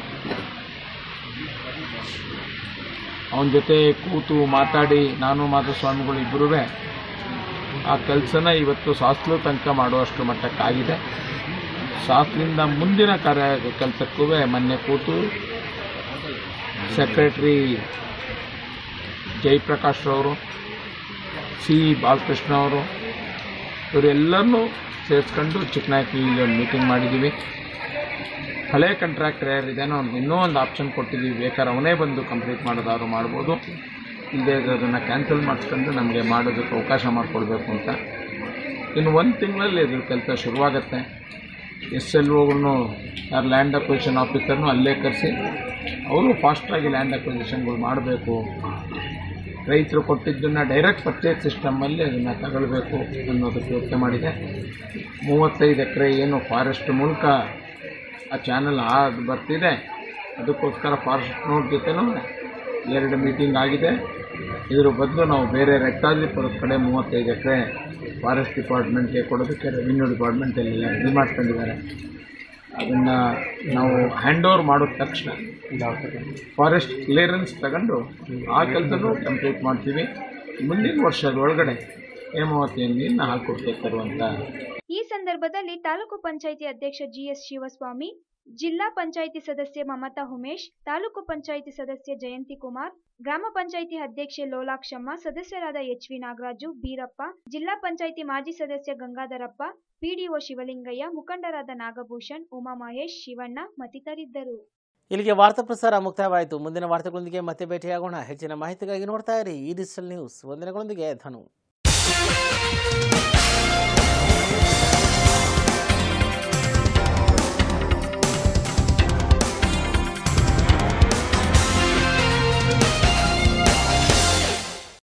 ಅವನ ಜೊತೆ ಕೂತು ಮಾತಾಡಿ ನಾನು ಮಾಧುಸ್ವಾಮಿಗಳು ಇಬ್ಬರೂ ಆ ಕೆಲಸನ ಇವತ್ತು ಸಾಸ್ಲು ತನಕ ಮಾಡುವಷ್ಟು ಮಟ್ಟಕ್ಕಾಗಿದೆ ಸಾಸ್ಲಿಂದ ಮುಂದಿನ ಕಾರ್ಯ ಕೆಲಸಕ್ಕೂ ಮೊನ್ನೆ ಕೂತು ಸೆಕ್ರೆಟ್ರಿ ಜಯಪ್ರಕಾಶ್ ರವರು ಸಿ ಬಾಲಕೃಷ್ಣ ಅವರು ಇವರೆಲ್ಲರನ್ನೂ ಸೇರಿಸ್ಕೊಂಡು ಚಿಕ್ಕನಾಯಕಲ್ಲಿ ಒಂದು ಮೀಟಿಂಗ್ ಮಾಡಿದ್ದೀವಿ ಹಳೆ ಕಾಂಟ್ರಾಕ್ಟರ್ ಯಾರಿದ್ದಾನೋ ಅವ್ನಿಗೆ ಇನ್ನೂ ಒಂದು ಆಪ್ಷನ್ ಕೊಟ್ಟಿದ್ದೀವಿ ಬೇಕಾದ್ರೆ ಅವನೇ ಬಂದು ಕಂಪ್ಲೀಟ್ ಮಾಡೋದಾದ್ರು ಮಾಡ್ಬೋದು ಇಲ್ಲದೆ ಅದನ್ನು ಕ್ಯಾನ್ಸಲ್ ಮಾಡಿಸ್ಕೊಂಡು ನಮಗೆ ಮಾಡೋದಕ್ಕೆ ಅವಕಾಶ ಮಾಡಿಕೊಡ್ಬೇಕು ಅಂತ ಇನ್ನು ಒಂದು ತಿಂಗಳಲ್ಲಿ ಇದ್ರ ಕೆಲಸ ಶುರುವಾಗತ್ತೆ ಎಸ್ ಎಲ್ ಓಗಳನ್ನು ಯಾರು ಲ್ಯಾಂಡ್ ಅಕ್ವಿಷನ್ ಆಫೀಸರ್ನು ಅಲ್ಲೇ ಕರೆಸಿ ಅವರು ಫಾಸ್ಟಾಗಿ ಲ್ಯಾಂಡ್ ಅಕ್ವಿಸಿಷನ್ಗಳು ಮಾಡಬೇಕು ರೈತರು ಕೊಟ್ಟಿದ್ದನ್ನು ಡೈರೆಕ್ಟ್ ಪರ್ಚೇಸ್ ಸಿಸ್ಟಮಲ್ಲಿ ಅದನ್ನು ತಗೊಳ್ಬೇಕು ಅನ್ನೋದಕ್ಕೆ ಯೋಚನೆ ಮಾಡಿದೆ ಮೂವತ್ತೈದು ಎಕರೆ ಏನು ಫಾರೆಸ್ಟ್ ಮೂಲಕ ಆ ಚಾನಲ್ ಅದು ಬರ್ತಿದೆ ಅದಕ್ಕೋಸ್ಕರ ಫಾರೆಸ್ಟ್ ನೋಡ್ ಜೊತೆನೂ ಎರಡು ಮೀಟಿಂಗ್ ಆಗಿದೆ ಇದರ ಬದಲು ನಾವು ಬೇರೆ ರೆಕ್ಟಾಜಿಪುರದ ಕಡೆ ಮೂವತ್ತೈದು ಎಕರೆ ಫಾರೆಸ್ಟ್ ಡಿಪಾರ್ಟ್ಮೆಂಟ್ಗೆ ಕೊಡೋದಕ್ಕೆ ರೆವಿನ್ಯೂ ಡಿಪಾರ್ಟ್ಮೆಂಟಲ್ಲಿ ರೆಡಿ ಮಾಡ್ಕೊಂಡಿದ್ದಾರೆ ಅದನ್ನು ನಾವು ಹ್ಯಾಂಡ್ ಓವರ್ ಮಾಡಿದ ತಕ್ಷಣ ಫಾರೆಸ್ಟ್ ಕ್ಲಿಯರೆನ್ಸ್ ತಗೊಂಡು ಆ ಕೆಲಸನೂ ಕಂಪ್ಲೀಟ್ ಮಾಡ್ತೀವಿ ಮುಂದಿನ ವರ್ಷದ ಒಳಗಡೆ ಹೇಮಾವತಿಯ ನೀರನ್ನ ಹಾಕೊಡ್ತೇವೆ ತರುವಂಥ ಈ ಸಂದರ್ಭದಲ್ಲಿ ತಾಲೂಕು ಪಂಚಾಯಿತಿ ಅಧ್ಯಕ್ಷ ಜಿಎಸ್ ಶಿವಸ್ವಾಮಿ ಜಿಲ್ಲಾ ಪಂಚಾಯಿತಿ ಸದಸ್ಯೆ ಮಮತಾ ಉಮೇಶ್ ತಾಲೂಕು ಪಂಚಾಯಿತಿ ಸದಸ್ಯ ಜಯಂತಿ ಕುಮಾರ್ ಗ್ರಾಮ ಪಂಚಾಯಿತಿ ಅಧ್ಯಕ್ಷೆ ಲೋಲಾಕ್ಷಮ್ಮ ಸದಸ್ಯರಾದ ಎಚ್ ವಿ ನಾಗರಾಜು ಬೀರಪ್ಪ ಜಿಲ್ಲಾ ಪಂಚಾಯಿತಿ ಮಾಜಿ ಸದಸ್ಯ ಗಂಗಾಧರಪ್ಪ ಪಿಡಿಒ ಶಿವಲಿಂಗಯ್ಯ ಮುಖಂಡರಾದ ನಾಗಭೂಷಣ್ ಉಮಾ ಮಹೇಶ್ ಶಿವಣ್ಣ ಮತ್ತಿತರಿದ್ದರು ಇಲ್ಲಿಗೆ ವಾರ್ತಾ ಪ್ರಸಾರ ಮುಕ್ತಾಯವಾಯಿತು ಮುಂದಿನ ವಾರ್ತೆಗಳೊಂದಿಗೆ ಮತ್ತೆ ಭೇಟಿಯಾಗೋಣ ಹೆಚ್ಚಿನ ಮಾಹಿತಿಗಾಗಿ ನೋಡ್ತಾ ಇರಿ ಈ ಡಿಜಿಟಲ್ ನ್ಯೂಸ್ ವಂದನೆಗಳೊಂದಿಗೆ ಧನು